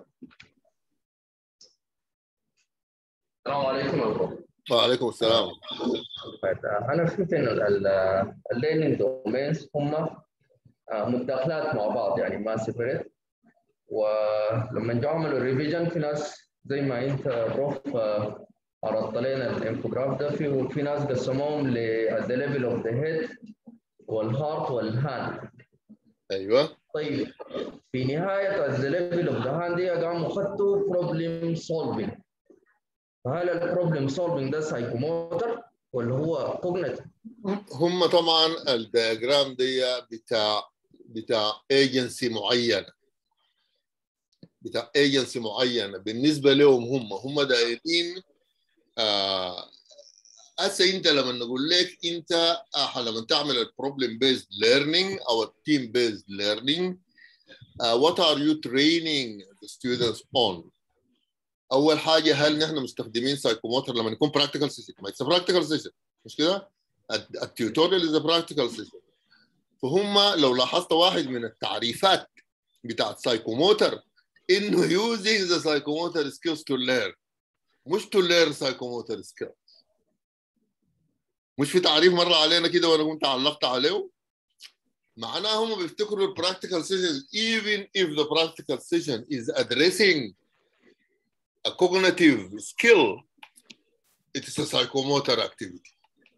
G: السلام عليكم ورحمة
C: وعليكم السلام
G: أنا فهمت إنه الليرنينج دومينز هم متداخلات مع بعض يعني ما سيبريت ولما جو عملوا ريفيجن في ناس زي ما أنت بروف عرضت لنا الانفوجراف ده في في ناس قسموهم ل the level of the head والهارت والهاند
C: ايوه
G: طيب في نهاية the level of the hand دي قاموا خدوا problem solving فهل البروبلم سولفنج ده سايكوموتر ولا هو كوجنيتيف؟
C: هم طبعا الدياجرام دي بتاع بتاع ايجنسي معينه بتاع ايجنسي معينه بالنسبه لهم هم هم دايرين آه هسه انت لما نقول لك انت آه لما تعمل البروبلم بيزد ليرنينج او التيم بيزد ليرنينج what are you training the students on اول حاجه هل نحن مستخدمين سايكوموتر لما نكون براكتيكال سيشن ما اتس براكتيكال سيشن مش كده التيوتوريال از براكتيكال سيشن فهم لو لاحظت واحد من التعريفات بتاعت سايكوموتر انه using the psychomotor skills to learn مش to learn psychomotor skills مش في تعريف مره علينا كده وانا كنت علقت عليه معناها هم بيفتكروا البراكتيكال سيشن even if the practical session is addressing a cognitive skill it is a psychomotor activity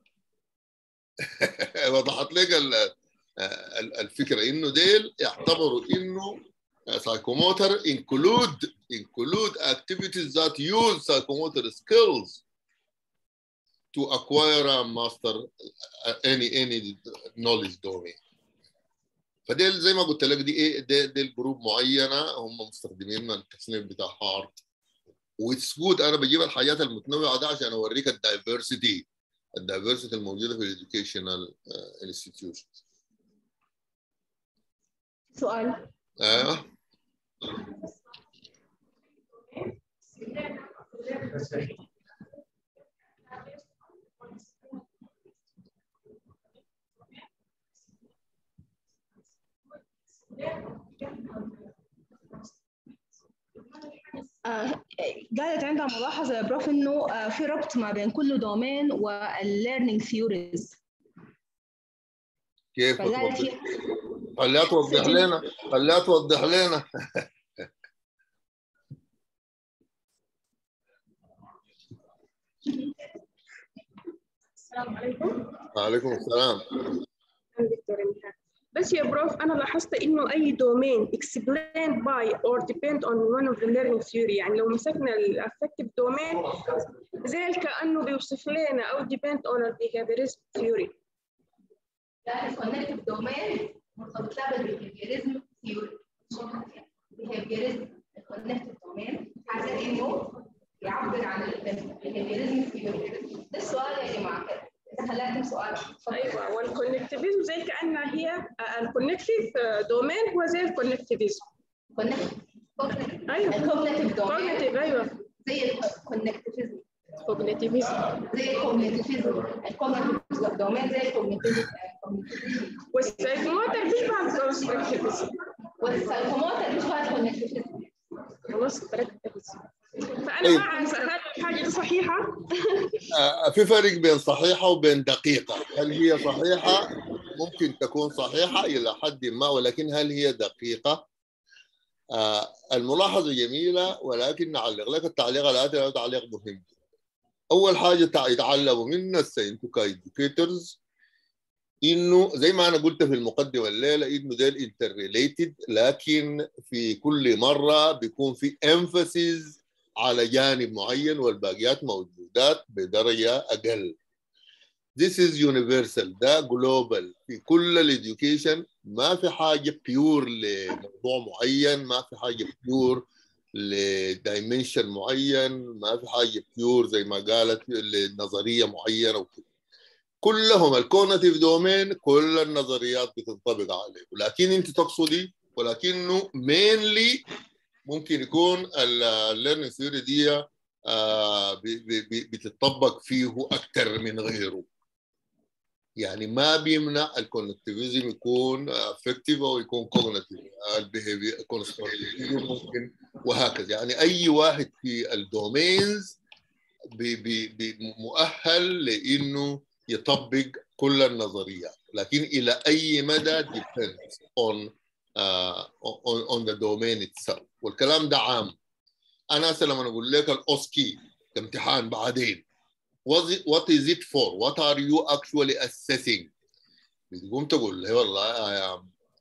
C: وضحت لك ال- ال- الفكره انه ديل يعتبروا انه psychomotor include include activities that use psychomotor skills to acquire and master any any knowledge domain فديل زي ما قلت لك دي ايه دي, دي الجروب معينه هم مستخدمين التصنيف بتاع هارد واتس جود انا بجيب الحاجات المتنوعه ده عشان اوريك الدايفرسيتي الدايفرسيتي الموجوده في الاديوكيشنال انستتيوشنز
A: سؤال
C: ايوه
A: آه، قالت عندها ملاحظة يا بروف إنه آه، في ربط ما بين كل دومين والليرنينج ثيوريز
C: كيف
A: فقالت
C: توضح
A: هي
C: خليها توضح لنا خليها توضح لنا
H: السلام عليكم
C: وعليكم السلام
H: أنا دكتورة نهاد بس يا بروف أنا لاحظت إنه أي دومين explained by or depend on one of the learning theory يعني لو مسكنا ال affective domain زي كأنه بيوصف لنا أو depend on the behaviorism theory
A: ده الكونكتيف دومين مرتبط لها بالبيهيفيريزم ثيوري بيهيفيريزم الكونكتيف دومين حاسس انه يعبر عن البيهيفيريزم ثيوري ده السؤال يا جماعه كده اذا خلاتم سؤال اتفضل.
H: أيوة والكونكتيفيزم زي كأنها هي الكونكتيف دومين هو زي الكونكتيفيزم
A: كونكتيف
H: أيوة
A: الكوجنيتيف دومين
H: كوجنيتيف أيوة
A: زي الكونكتيفيزم
H: كوجنيتيفيزم
A: زي الكوجنيتيفيزم الكوجنيتيف دومين زي الكوجنيتيف
H: والسايكوموتر بيشبه الكونستركتيفيزم
A: والسايكوموتر مش هو الكوجنيتيفيزم
H: خلاص تركز فأنا
C: طيب.
H: ما أعرف هل الحاجة دي صحيحة؟
C: آه، في فرق بين صحيحة وبين دقيقة هل هي صحيحة ممكن تكون صحيحة إلى حد ما ولكن هل هي دقيقة آه، الملاحظة جميلة ولكن نعلق لك التعليق الآتي هذا تعليق مهم أول حاجة تع- يتعلموا منها الساينتو كايدوكيترز انه زي ما انا قلت في المقدمه الليله انه ده انترريليتد لكن في كل مره بيكون في emphasis على جانب معين والباقيات موجودات بدرجه اقل. This is universal ده global في كل الاديوكيشن ما في حاجه بيور لموضوع معين ما في حاجه بيور لدايمنشن معين ما في حاجه بيور زي ما قالت لنظريه معينه وكده. كلهم الكونتيف دومين كل النظريات بتنطبق عليه ولكن انت تقصدي ولكنه مينلي ممكن يكون الليرنينج ثيوري دي آه، بي- بي- بي- بتطبق فيه اكثر من غيره يعني ما بيمنع الكونكتيفيزم يكون افكتيف او يكون كوجنيتيف البيهيفير ممكن وهكذا يعني اي واحد في الدومينز بي- بي- بي- مؤهل لانه يطبق كل النظريات لكن الى اي مدى depends on uh, on, on the domain itself والكلام ده عام انا هسه لما اقول لك الاوسكي كامتحان بعدين what is- what is it for what are you actually assessing بتقوم تقول لي والله I am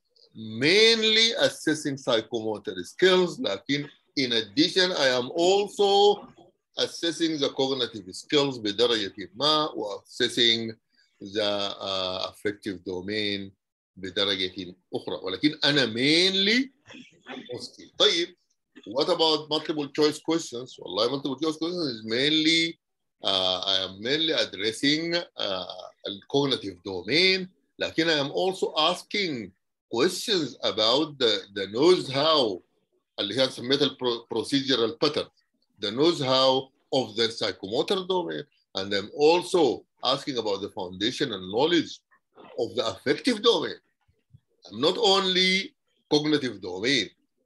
C: mainly assessing psychomotor skills لكن in addition I am also assessing the cognitive skills بدرجة ما و assessing the uh, affective domain بدرجة أخرى ولكن أنا mainly أوسكي طيب what about multiple choice questions والله multiple choice questions is mainly uh, I am mainly addressing uh, the cognitive domain لكن I am also asking questions about the, the knows how اللي هي سميتها البرو- procedural pattern the knows how of the psychomotor domain and I'm also asking about the foundation and knowledge of the affective domain. I'm not only cognitive domain.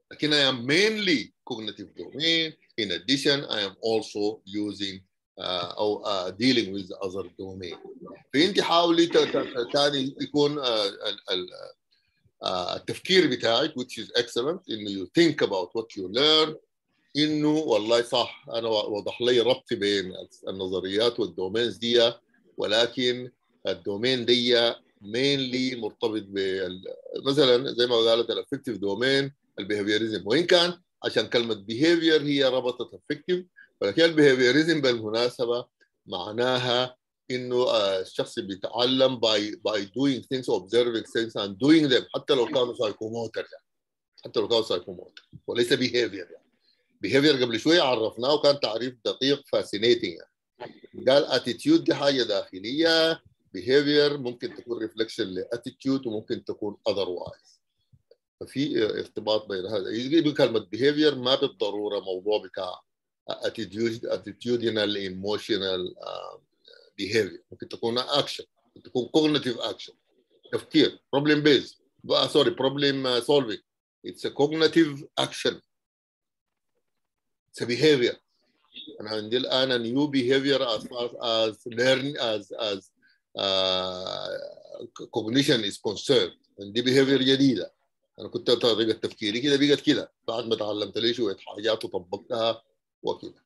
C: لكن I am mainly cognitive domain in addition I am also using uh, أو uh, dealing with the other domain فأنت حاولي ت- ت- ت- تاني يكون uh, ال- ال- uh, التفكير بتاعك which is excellent إنه you think about what you learn إنه والله صح أنا وضح لي ربط بين النظريات والدومينز دي ولكن الدومين دي mainly مرتبط بال مثلا زي ما قالت الافكتيف دومين البيهيفيريزم وان كان عشان كلمه بيهيفير هي ربطت افكتيف ولكن البيهيفيريزم بالمناسبه معناها انه آه، الشخص بيتعلم by by doing things observing things and doing them حتى لو كانوا سايكوموتر يعني حتى لو كانوا سايكوموتر وليس بيهيفير يعني بيهيفير قبل شويه عرفناه وكان تعريف دقيق فاسينيتنج يعني قال اتيتيود دي حاجه داخليه behavior ممكن تكون reflection لاتيتيود وممكن تكون otherwise ففي ارتباط بين هذا يجي كلمه behavior ما بالضروره موضوع بتاع attitude attitudinal emotional uh, behavior ممكن تكون action ممكن تكون cognitive action تفكير problem based سوري problem solving it's a cognitive action it's a behavior انا عندي الان a new behavior as far as learn as as uh, cognition is concerned عندي behavior جديده انا كنت طريقه تفكيري كده بقت كده بعد ما تعلمت لي شويه حاجات وطبقتها وكده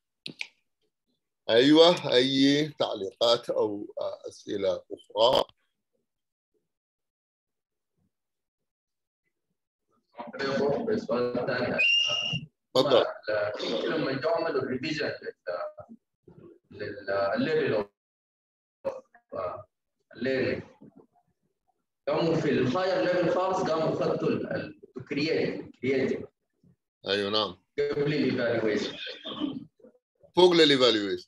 C: ايوه اي تعليقات او اسئله اخرى
G: السؤال الثاني
C: تفضل
G: لما جو عملوا الريفيجن للليفل الليل قاموا في الهاير ليفل خالص قاموا خدوا الكرييتيف كرييتيف
C: ايوه نعم
G: قبل الايفالويشن
C: فوق للايفالويشن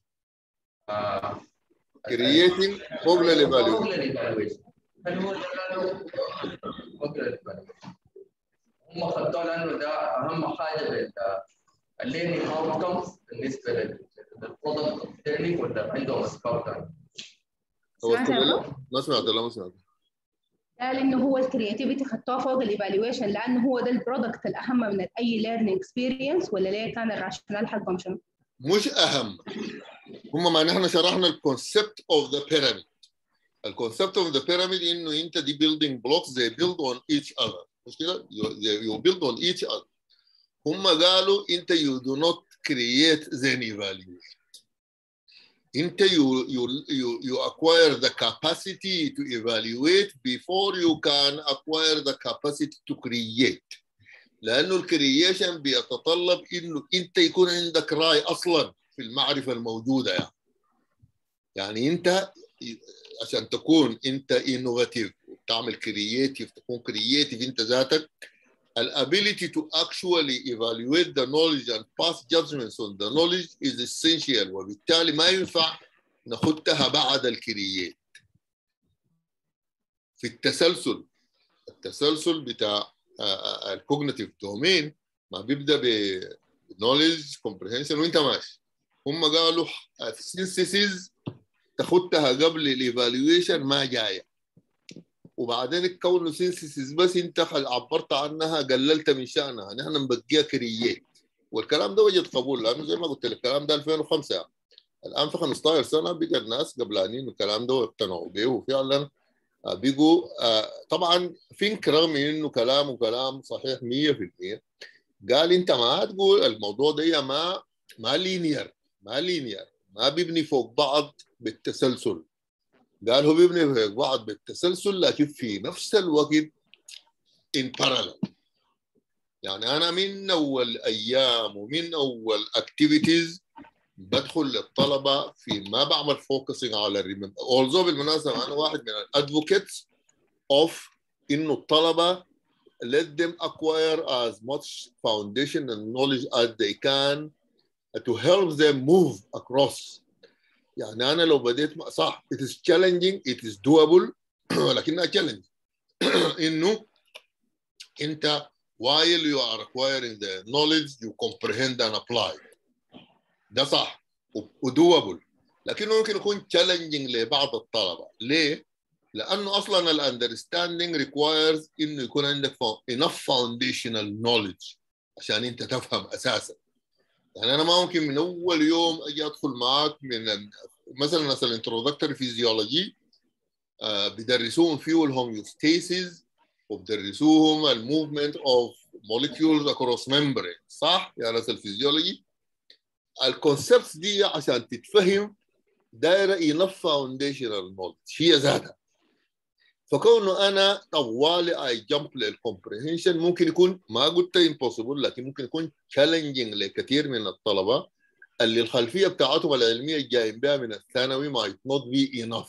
C: كرييتنج فوق
G: فوق
C: للايفالويشن
G: للايفالويشن هل هو ده قالوا فوق للايفالويشن هم خدوه لانه ده اهم حاجه بال الليرنينج اوتكمز بالنسبه للبرودكت اوف ليرنينج ولا عندهم اسباب ثانيه
C: هو
A: سمعت يا
C: استغل-
A: بابا؟
C: ما سمعت لا ما سمعت
A: قال انه هو الكرياتيفيتي خدتوها فوق الايفالويشن لانه هو ده البرودكت الاهم من اي ليرنينج اكسبيرينس ولا ليه كان الراشونال حقهم شنو؟
C: مش اهم هم ما نحن شرحنا الكونسبت اوف ذا بيراميد الكونسبت اوف ذا بيراميد انه انت دي building blocks they build on each other مش كده you, they- you build on each other هم قالوا انت you do not create then evaluate انت you, you, you, you acquire the capacity to evaluate before you can acquire the capacity to create لانه الكرييشن بيتطلب انه انت يكون عندك راي اصلا في المعرفه الموجوده يعني يعني انت عشان تكون انت انوفاتيف وتعمل كرييتيف تكون كرييتيف انت ذاتك الابيليتي to actually evaluate the knowledge and pass judgments on the knowledge is essential وبالتالي ما ينفع ناخدها بعد الكرييت في التسلسل التسلسل بتاع الكوجنيتيف دومين ما بيبدا ب knowledge comprehension وانت ماشي هم قالوا السينثيسيز تاخدها قبل الايفالويشن ما جايه وبعدين الكون سينثيسيز بس انت عبرت عنها قللت من شانها نحن نبقيها كرييت والكلام ده وجد قبول لانه زي ما قلت لك الكلام ده 2005 يعني. الان في 15 سنه بقى الناس قبلانين الكلام ده واقتنعوا به وفعلا بقوا طبعا فينك رغم انه كلامه كلام صحيح 100% قال انت ما تقول الموضوع ده ما ما لينير ما لينير ما بيبني فوق بعض بالتسلسل قال هو بيبني فوق بعض بالتسلسل لكن في نفس الوقت in parallel يعني انا من اول ايام ومن اول اكتيفيتيز بدخل للطلبه في ما بعمل فوكسنج على الريمبر اولزو بالمناسبه انا واحد من الادفوكيتس اوف انه الطلبه let them acquire as much foundation and knowledge as they can to help them move across يعني انا لو بديت صح it is challenging it is doable ولكنها challenge انه انت while you are acquiring the knowledge you comprehend and apply ده صح ودوبل لكنه ممكن يكون challenging لبعض الطلبه ليه؟ لانه اصلا الاندرستاندينج requires انه يكون عندك enough foundational knowledge عشان انت تفهم اساسا يعني انا ما ممكن من اول يوم اجي ادخل معاك من ال- مثلا مثلا الانترودكتوري فيزيولوجي بدرسوهم فيه الهوميوستاسيس وبدرسوهم الموفمنت اوف molecules across membrane صح يا ناس الفيزيولوجي الكونسبتس دي عشان تتفهم دايره enough foundational knowledge هي ذاتها فكونه انا طوالي اي جمب للكومبريهنشن ممكن يكون ما قلت امبوسيبل لكن ممكن يكون تشالنجينج لكثير من الطلبه اللي الخلفيه بتاعتهم العلميه الجايين بها من الثانوي might not be enough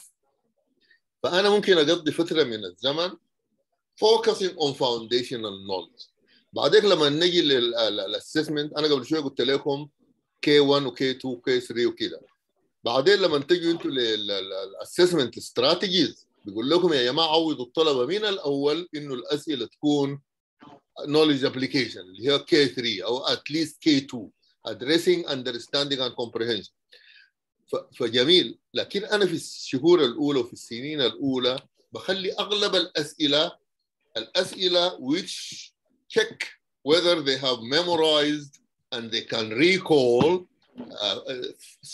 C: فانا ممكن اقضي فتره من الزمن focusing on foundational knowledge بعدين لما نجي للاسسمنت انا قبل شويه قلت لكم K1 و K2 و K3 وكده بعدين لما تجوا انتوا للاسسمنت استراتيجيز بيقول لكم يا جماعه عودوا الطلبه من الاول انه الاسئله تكون knowledge application اللي هي K3 او at least K2 addressing understanding and comprehension ف- فجميل لكن انا في الشهور الاولى وفي السنين الاولى بخلي اغلب الاسئله الاسئله which check whether they have memorized and they can recall uh, uh,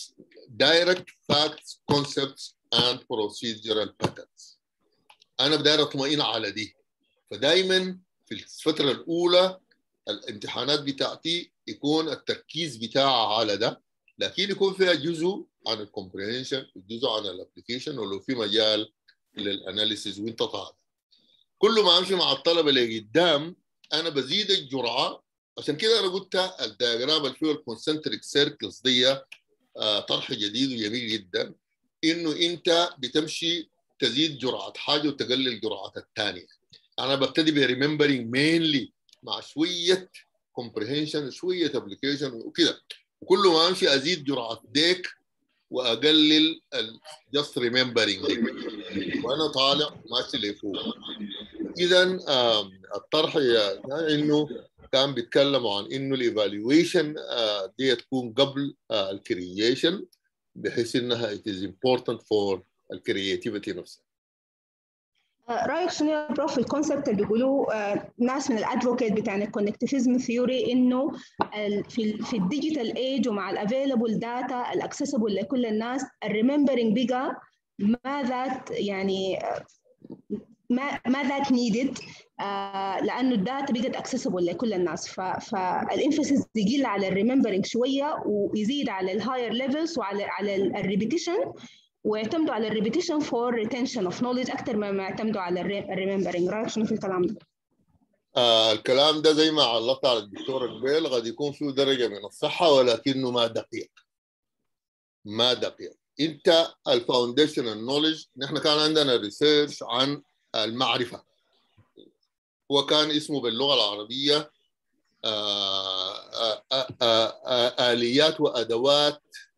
C: direct facts, concepts, and procedural patterns. أنا بداير أطمئن على دي فدايما في الفترة الأولى الامتحانات بتاعتي يكون التركيز بتاعها على ده لكن يكون فيها جزء عن الكومبريهنشن جزء عن الابلكيشن ولو في مجال للاناليسيز وانت طالع كل ما امشي مع الطلبه اللي قدام انا بزيد الجرعه عشان كده انا قلت الدياجرام اللي فيه الكونسنتريك سيركلز دي آه، طرح جديد وجميل جدا انه انت بتمشي تزيد جرعه حاجه وتقلل جرعه الثانيه انا ببتدي بريمبرينج مينلي مع شويه كومبريهنشن شويه ابلكيشن وكده وكل ما امشي ازيد جرعه ديك واقلل جاست ريمبرينج وانا طالع ماشي لفوق اذا الطرح يا- انه كان بيتكلموا عن انه الايفالويشن دي تكون قبل آه، الكرييشن بحيث انها it is important for الكرياتيفيتي نفسها
A: آه، رايك شنو يا بروف في الكونسبت اللي بيقولوه آه، ناس من الادفوكيت بتاع الكونكتيفيزم ثيوري انه ال- في ال في الديجيتال ايج ومع الافيلبل داتا الاكسسبل لكل الناس الريمبرنج بقى ما ذات يعني آه، ما ما ذات نيدد لانه الداتا بقت اكسسبل لكل الناس فالانفسيس يقل على الريمبرنج شويه ويزيد على الهاير ليفلز وعلى على الريبيتيشن ويعتمدوا على الريبيتيشن فور ريتنشن اوف نوليدج اكثر ما يعتمدوا على الريمبرنج رايك شنو في الكلام ده؟
C: آه الكلام ده زي ما علقت على الدكتور قبيل قد يكون فيه درجه من الصحه ولكنه ما دقيق ما دقيق انت الفاونديشنال نولج نحن كان عندنا ريسيرش عن المعرفه هو كان اسمه باللغه العربيه آه آه آه آه آه اليات وادوات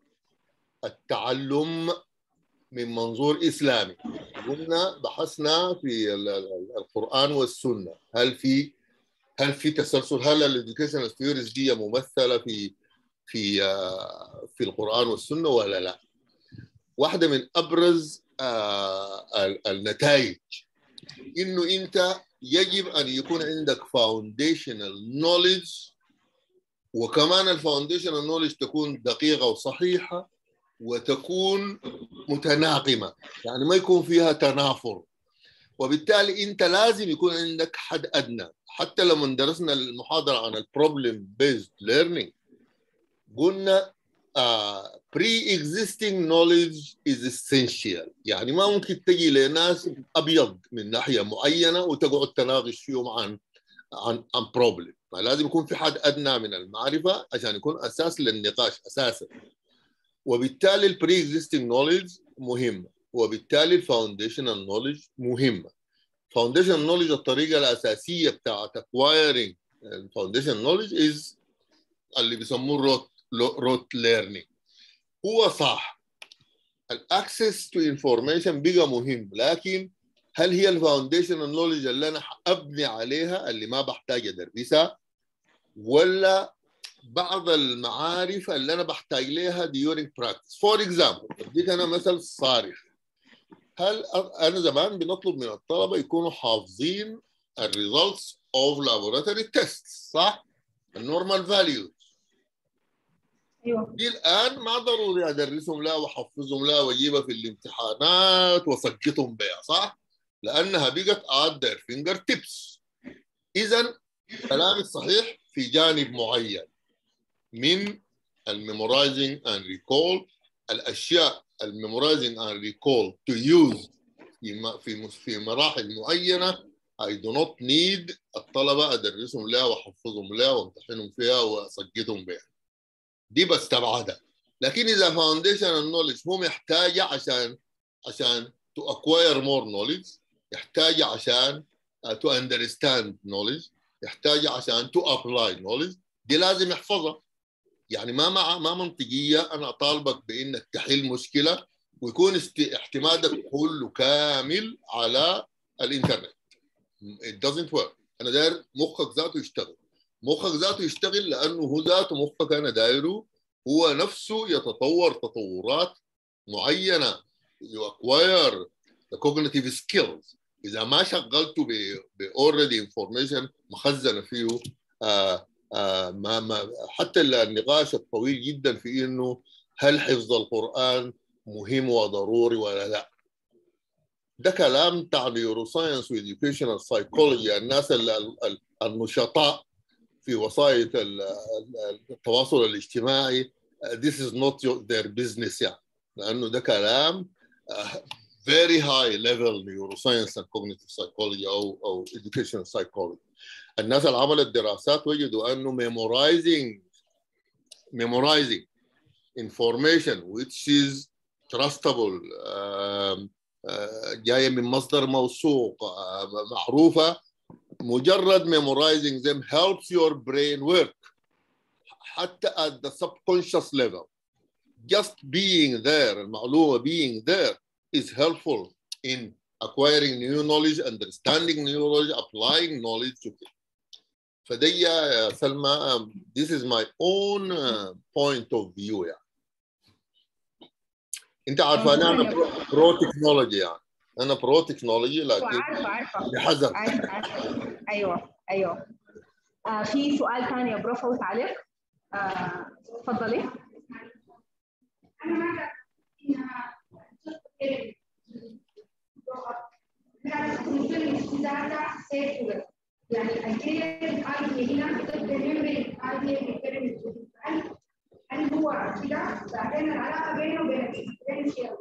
C: التعلم من منظور اسلامي قلنا بحثنا في ال- ال- القران والسنه هل في هل في تسلسل هل الاديوكيشنال ثيوريز دي ممثله في في آه، في القران والسنه ولا لا؟ واحده من ابرز آه، ال- النتائج انه انت يجب ان يكون عندك فاونديشنال نوليدج وكمان الفاونديشنال نوليدج تكون دقيقه وصحيحه وتكون متناغمه يعني ما يكون فيها تنافر وبالتالي انت لازم يكون عندك حد ادنى حتى لما درسنا المحاضره عن البروبلم بيزد ليرنينج قلنا uh, pre-existing knowledge is essential يعني ما ممكن تجي لناس ابيض من ناحيه معينه وتقعد تناقش فيهم عن عن عن بروبلم فلازم يكون في حد ادنى من المعرفه عشان يكون اساس للنقاش اساسا وبالتالي البري اكزيستنج نوليدج مهمه وبالتالي الفاونديشنال نوليدج مهمه فاونديشنال نوليدج الطريقه الاساسيه بتاعت acquiring الفاونديشنال نوليدج از اللي بيسموه روت روت ليرنينج هو صح الاكسس تو انفورميشن بقى مهم لكن هل هي الفاونديشنال نوليدج اللي انا ابني عليها اللي ما بحتاج ادرسها ولا بعض المعارف اللي انا بحتاج لها during practice فور اكزامبل اديك انا مثل صارخ هل انا زمان بنطلب من الطلبه يكونوا حافظين الريزلتس اوف لابوراتوري تيست صح؟ النورمال فاليو
A: ايوه
C: دي الان ما ضروري ادرسهم لا واحفظهم لا واجيبها في الامتحانات واسقطهم بها صح؟ لانها بقت ات their فينجر تيبس اذا كلامك صحيح في جانب معين من الميمورايزنج اند ريكول الاشياء الميمورايزنج اند ريكول تو يوز في م- في في مراحل معينه I do not need الطلبه ادرسهم لها واحفظهم لها وامتحنهم فيها واسقطهم بها دي بستبعدها لكن اذا فاونديشن النولج هو محتاجه عشان عشان to acquire more knowledge يحتاج عشان uh, to understand knowledge يحتاج عشان to apply knowledge دي لازم يحفظها يعني ما مع ما منطقيه انا اطالبك بانك تحل مشكله ويكون است... اعتمادك كله كامل على الانترنت it doesn't work انا داير مخك ذاته يشتغل مخك ذاته يشتغل لانه هو ذاته مخك انا دايره هو نفسه يتطور تطورات معينه you acquire the cognitive skills اذا ما شغلته ب ب already information مخزنه فيه آه آه ما ما حتى النقاش الطويل جدا في انه هل حفظ القران مهم وضروري ولا لا ده كلام بتاع نيوروساينس وإديوكيشنال سايكولوجي الناس ال- ال- ال- النشطاء في وسائط ال- ال- التواصل الاجتماعي this is not your, their business يعني لانه ده كلام uh, very high level neuroscience and cognitive psychology او او educational psychology الناس اللي عملت دراسات وجدوا انه memorizing memorizing information which is trustable um, uh, جايه من مصدر موثوق uh, معروفه مجرد memorizing them helps your brain work حتى at the subconscious level just being there المعلومه being there is helpful in acquiring new knowledge understanding new knowledge applying knowledge to it فدي يا سلمى um, this is my own uh, point of view يعني انت عارفه انا برو تكنولوجي يعني انا برو تكنولوجي لكن
A: عارفه عارفه
C: بحذر
A: عارفه عارفه ايوه ايوه آه في سؤال ثاني يا بروف او تعليق آه، اتفضلي
I: يعني الكلمة الايديا هنا بتبقى ميموري الايديا بيتكلم هل هل هو كده بعدين العلاقة بينه وبين الاكسبيرينشال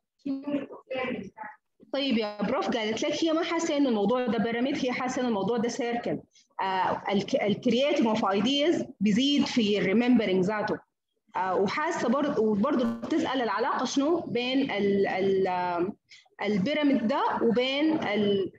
A: طيب يا بروف قالت لك هي ما حاسه انه الموضوع ده بيراميد هي حاسه انه الموضوع ده سيركل آه الكرييتنج اوف ايدياز بيزيد في الريمبرنج ذاته آه وحاسه برضه وبرضه بتسال العلاقه شنو بين ال ال البيراميد ده وبين ال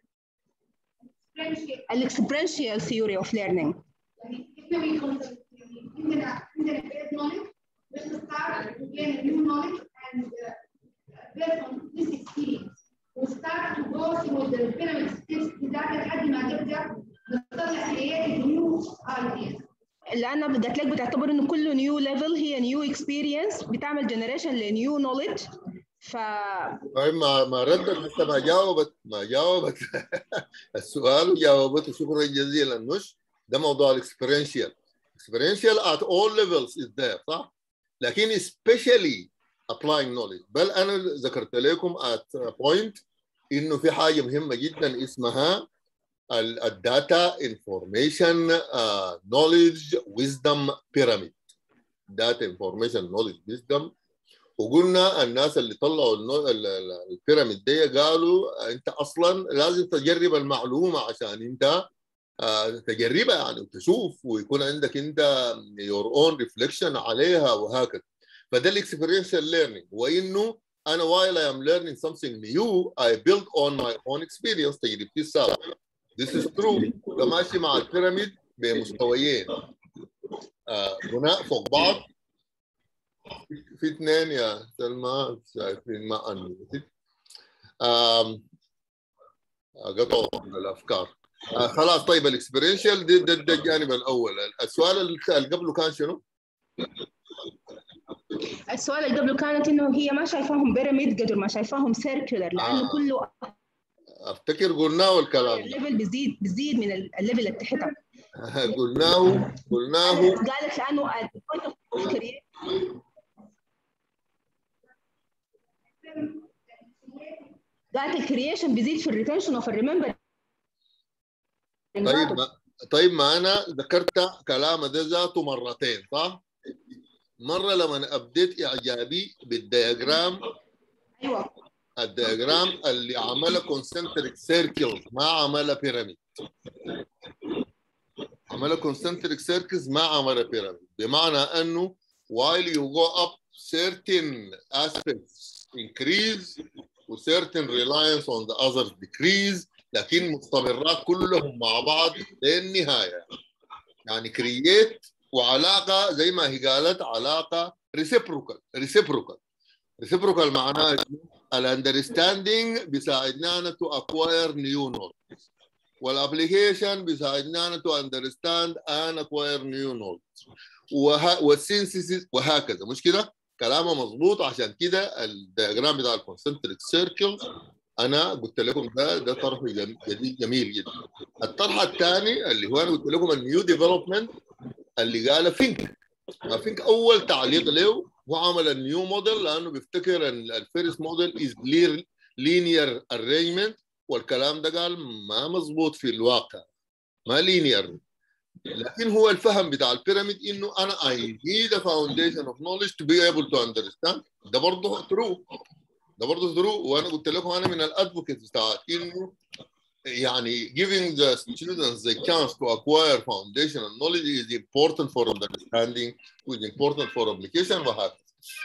A: الاكسبرينشال ثيوري اوف ليرنينج
I: يعني عندنا عندنا base knowledge which is start to gain a new knowledge and uh, based on this experience we start to go through the pyramid steps بتاعت لحد ما تبدا نطلع creating new ideas
A: لان قالت لك بتعتبر انه كل نيو ليفل هي نيو اكسبيرينس بتعمل جنريشن لنيو نوليدج ف
C: طيب ما ما ردت لسه ما جاوبت ما جاوبت السؤال وجاوبته شكرا جزيلا مش ده موضوع الاكسبيرينشال اكسبيرينشال at all levels is there صح لكن especially applying knowledge بل انا ذكرت لكم at a point انه في حاجه مهمه جدا اسمها الداتا انفورميشن نوليدج ويزدم بيراميد داتا انفورميشن نوليدج ويزدم وقلنا الناس اللي طلعوا البيراميد دي قالوا انت اصلا لازم تجرب المعلومه عشان انت تجربها يعني وتشوف ويكون عندك انت your own reflection عليها وهكذا فده الاكسبيرينشال ليرنينج وانه انا while I am learning something new I build on my own experience تجربتي السابقه This is true ده ماشي مع البيراميد بمستويين آه بناء فوق بعض في اثنين يا سلمى شايفين ما انميتد قطعوا من الافكار آه خلاص طيب الاكسبيرينشال ده, ده, ده الجانب الاول السؤال اللي قبله كان شنو؟
A: السؤال اللي قبله كانت انه هي ما شايفاهم بيراميد قدر ما شايفاهم سيركولر لانه
C: آه.
A: كله
C: افتكر قلناه الكلام ده
A: الليفل بيزيد بيزيد من الليفل اللي تحتها
C: قلناه قلناه
A: قالت لانه at the point of creation قالت الكرييشن بيزيد في الريتنشن اوف الريمبر
C: طيب ما طيب ما انا ذكرت كلام ده ذاته مرتين صح؟ مره لما ابديت اعجابي بالدياجرام
A: ايوه
C: الدياجرام اللي عملها كونسنتريك سيركل ما عملها بيراميد عملها كونسنتريك سيركلز ما عملها بيراميد بمعنى انه while you go up certain aspects increase و certain reliance on the others decrease لكن مستمرات كلهم مع بعض للنهايه يعني كرييت وعلاقه زي ما هي قالت علاقه reciprocal reciprocal reciprocal معناها الاندرستاندينج بيساعدنا أنا to acquire new knowledge والابلكيشن بيساعدنا أنا to understand and acquire new knowledge وه... والسينسيس وهكذا مش كده؟ كلامه مظبوط عشان كده الدياجرام بتاع الكونسنتريك سيركل انا قلت لكم ده ده طرح جم- جديد جميل جدا الطرح الثاني اللي هو انا قلت لكم النيو ديفلوبمنت اللي قال فينك فينك اول تعليق له هو عمل النيو موديل لانه بيفتكر ان الفيرست موديل از لينير ارينجمنت والكلام ده قال ما مظبوط في الواقع ما لينير لكن هو الفهم بتاع البيراميد انه انا I need a foundation of knowledge to be able to understand ده برضه ترو ده برضه ترو وانا قلت لكم انا من الادفوكيت بتاعت انه يعني giving the students the chance to acquire foundational knowledge is important for understanding is important for application وهكذا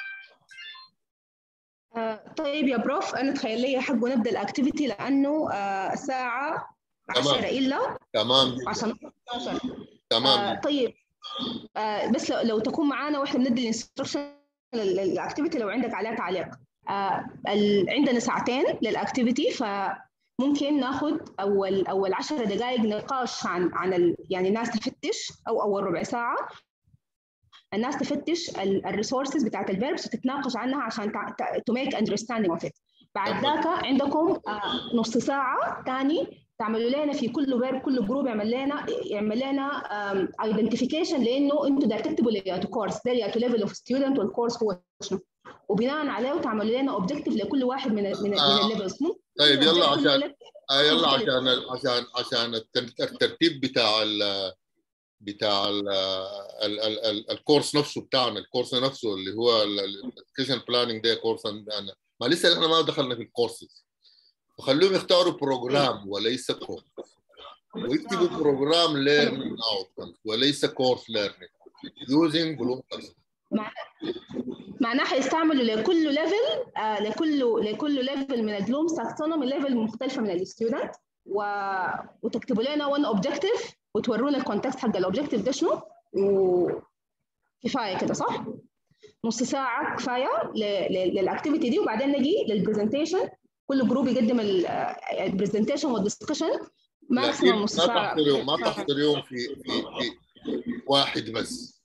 A: آه، طيب يا بروف انا تخيل لي حق نبدا الاكتيفيتي لانه آه، الساعه 10
C: تمام.
A: الا
C: تمام جدا
A: عشان 12
C: تمام
A: آه،
C: جدا
A: طيب آه، بس لو, لو تكون معانا واحنا بندي الانستركشن الاكتيفيتي لو عندك عليها تعليق آه، ال- عندنا ساعتين للاكتيفيتي فممكن ناخذ اول اول 10 دقائق نقاش عن عن ال يعني الناس تفتش او اول ربع ساعه الناس تفتش الريسورسز بتاعت الفيربس وتتناقش عنها عشان تو ميك اندرستاندينج اوف ات بعد
C: تمام.
A: ذاك عندكم آه، نص ساعه ثاني تعملوا لنا في كل فيرب كل جروب يعمل لنا يعمل لنا ايدنتيفيكيشن لانه انتوا داير تكتبوا لياتو كورس ده لياتو ليفل اوف ستودنت والكورس هو شنو وبناء عليه تعملوا لنا اوبجيكتيف لكل واحد من ال- من, ال-
C: آه.
A: من الليفلز
C: طيب يلا
A: كل
C: عشان
A: level
C: آه يلا
A: مختلف.
C: عشان عشان عشان التر- الترتيب بتاع ال بتاع ال ال ال ال الكورس نفسه بتاعنا الكورس نفسه اللي هو الاديوكيشن بلاننج ده كورس أنا ما لسه احنا ما دخلنا في الكورسز وخلوهم يختاروا بروجرام وليس كورس ويكتبوا بروجرام ليرنينج اوتكم وليس كورس ليرنينج يوزنج بلوم
A: معناه حيستعملوا لكل ليفل آه لكل لكل ليفل من البلومز تاكسونومي ليفل مختلفه من الستودنت و... وتكتبوا لنا وان اوبجيكتيف وتورونا الكونتكست حق الاوبجيكتيف ده شنو وكفايه كده صح؟ نص ساعه كفايه للاكتيفيتي دي وبعدين نجي للبرزنتيشن كل جروب يقدم البرزنتيشن والدسكشن ماكسيموم
C: لكن
A: نص
C: ما
A: ساعه
C: تحصر يوم ما تحصر يوم في في في واحد بس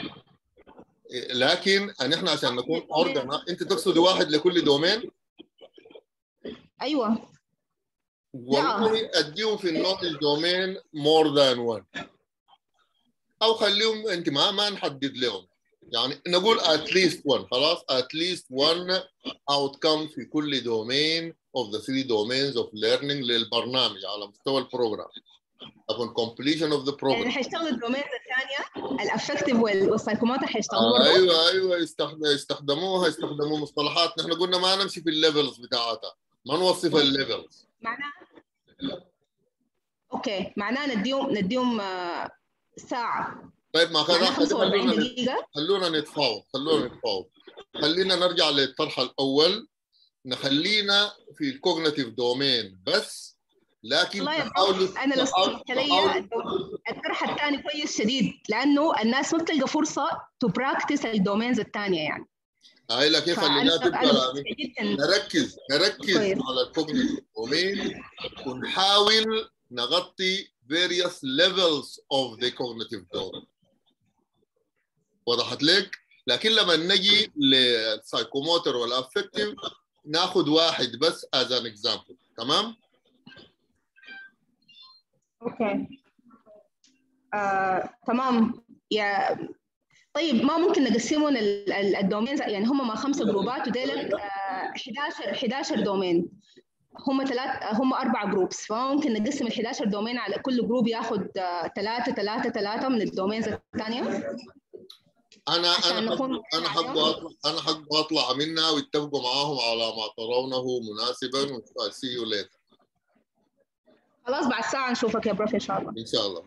C: لكن ان احنا عشان نكون اوردن انت تقصد واحد لكل دومين
A: ايوه
C: والله اديهم في النولج دومين مور ذان وان او خليهم انت ما ما نحدد لهم يعني نقول اتليست 1 خلاص اتليست 1 outcome في كل دومين of the three domains of learning للبرنامج على مستوى البروجرام upon completion of the
A: يعني
C: program
A: حيشتغلوا الدومين الثانيه الافكتيف والسايكوموتر حيشتغلوا برضه
C: ايوه ايوه يستخد- يستخدموها يستخدموا مصطلحات نحن قلنا ما نمشي في الليفلز بتاعتها ما نوصف الليفلز
A: معناه اوكي معناه نديهم نديهم آه، ساعه
C: طيب ما كذا
A: معناه 45
C: خلونا
A: دقيقه
C: خلونا نتفاوض خلونا نتفاوض خلينا نرجع للطرح الاول نخلينا في الكوجنيتيف دومين بس لكن
A: والله يا
C: نحاول
A: بروف انا لو
C: نحاول-
A: سمحت لي
C: نحاول-
A: الطرح الثاني كويس شديد لانه الناس ما بتلقى فرصه تو براكتس الدومينز الثانيه يعني
C: هاي لك كيف
A: فانا
C: خلينا
A: انا
C: تبقى
A: مستمتعة جدا
C: نركز نركز
A: كويس.
C: على الكوجنيتيف دومين ونحاول نغطي various levels of the cognitive domain وضحت لك؟ لكن لما نجي للسايكوموتر والافكتيف ناخذ واحد بس as an example تمام؟
A: اوكي آه، تمام يا طيب ما ممكن نقسمهم ال- ال- الدومينز يعني هم ما خمسه جروبات وديلك آه، 11 11 دومين هم ثلاث هم اربع جروبس فما ممكن نقسم ال 11 دومين على كل جروب ياخذ ثلاثه ثلاثه ثلاثه من الدومينز الثانيه
C: انا
A: عشان
C: انا
A: نكون
C: انا حابب اطلع انا حابب اطلع منها ويتفقوا معاهم على ما ترونه مناسبا سي يو ليتر
A: خلاص بعد ساعه نشوفك يا بروف ان شاء الله
C: ان شاء الله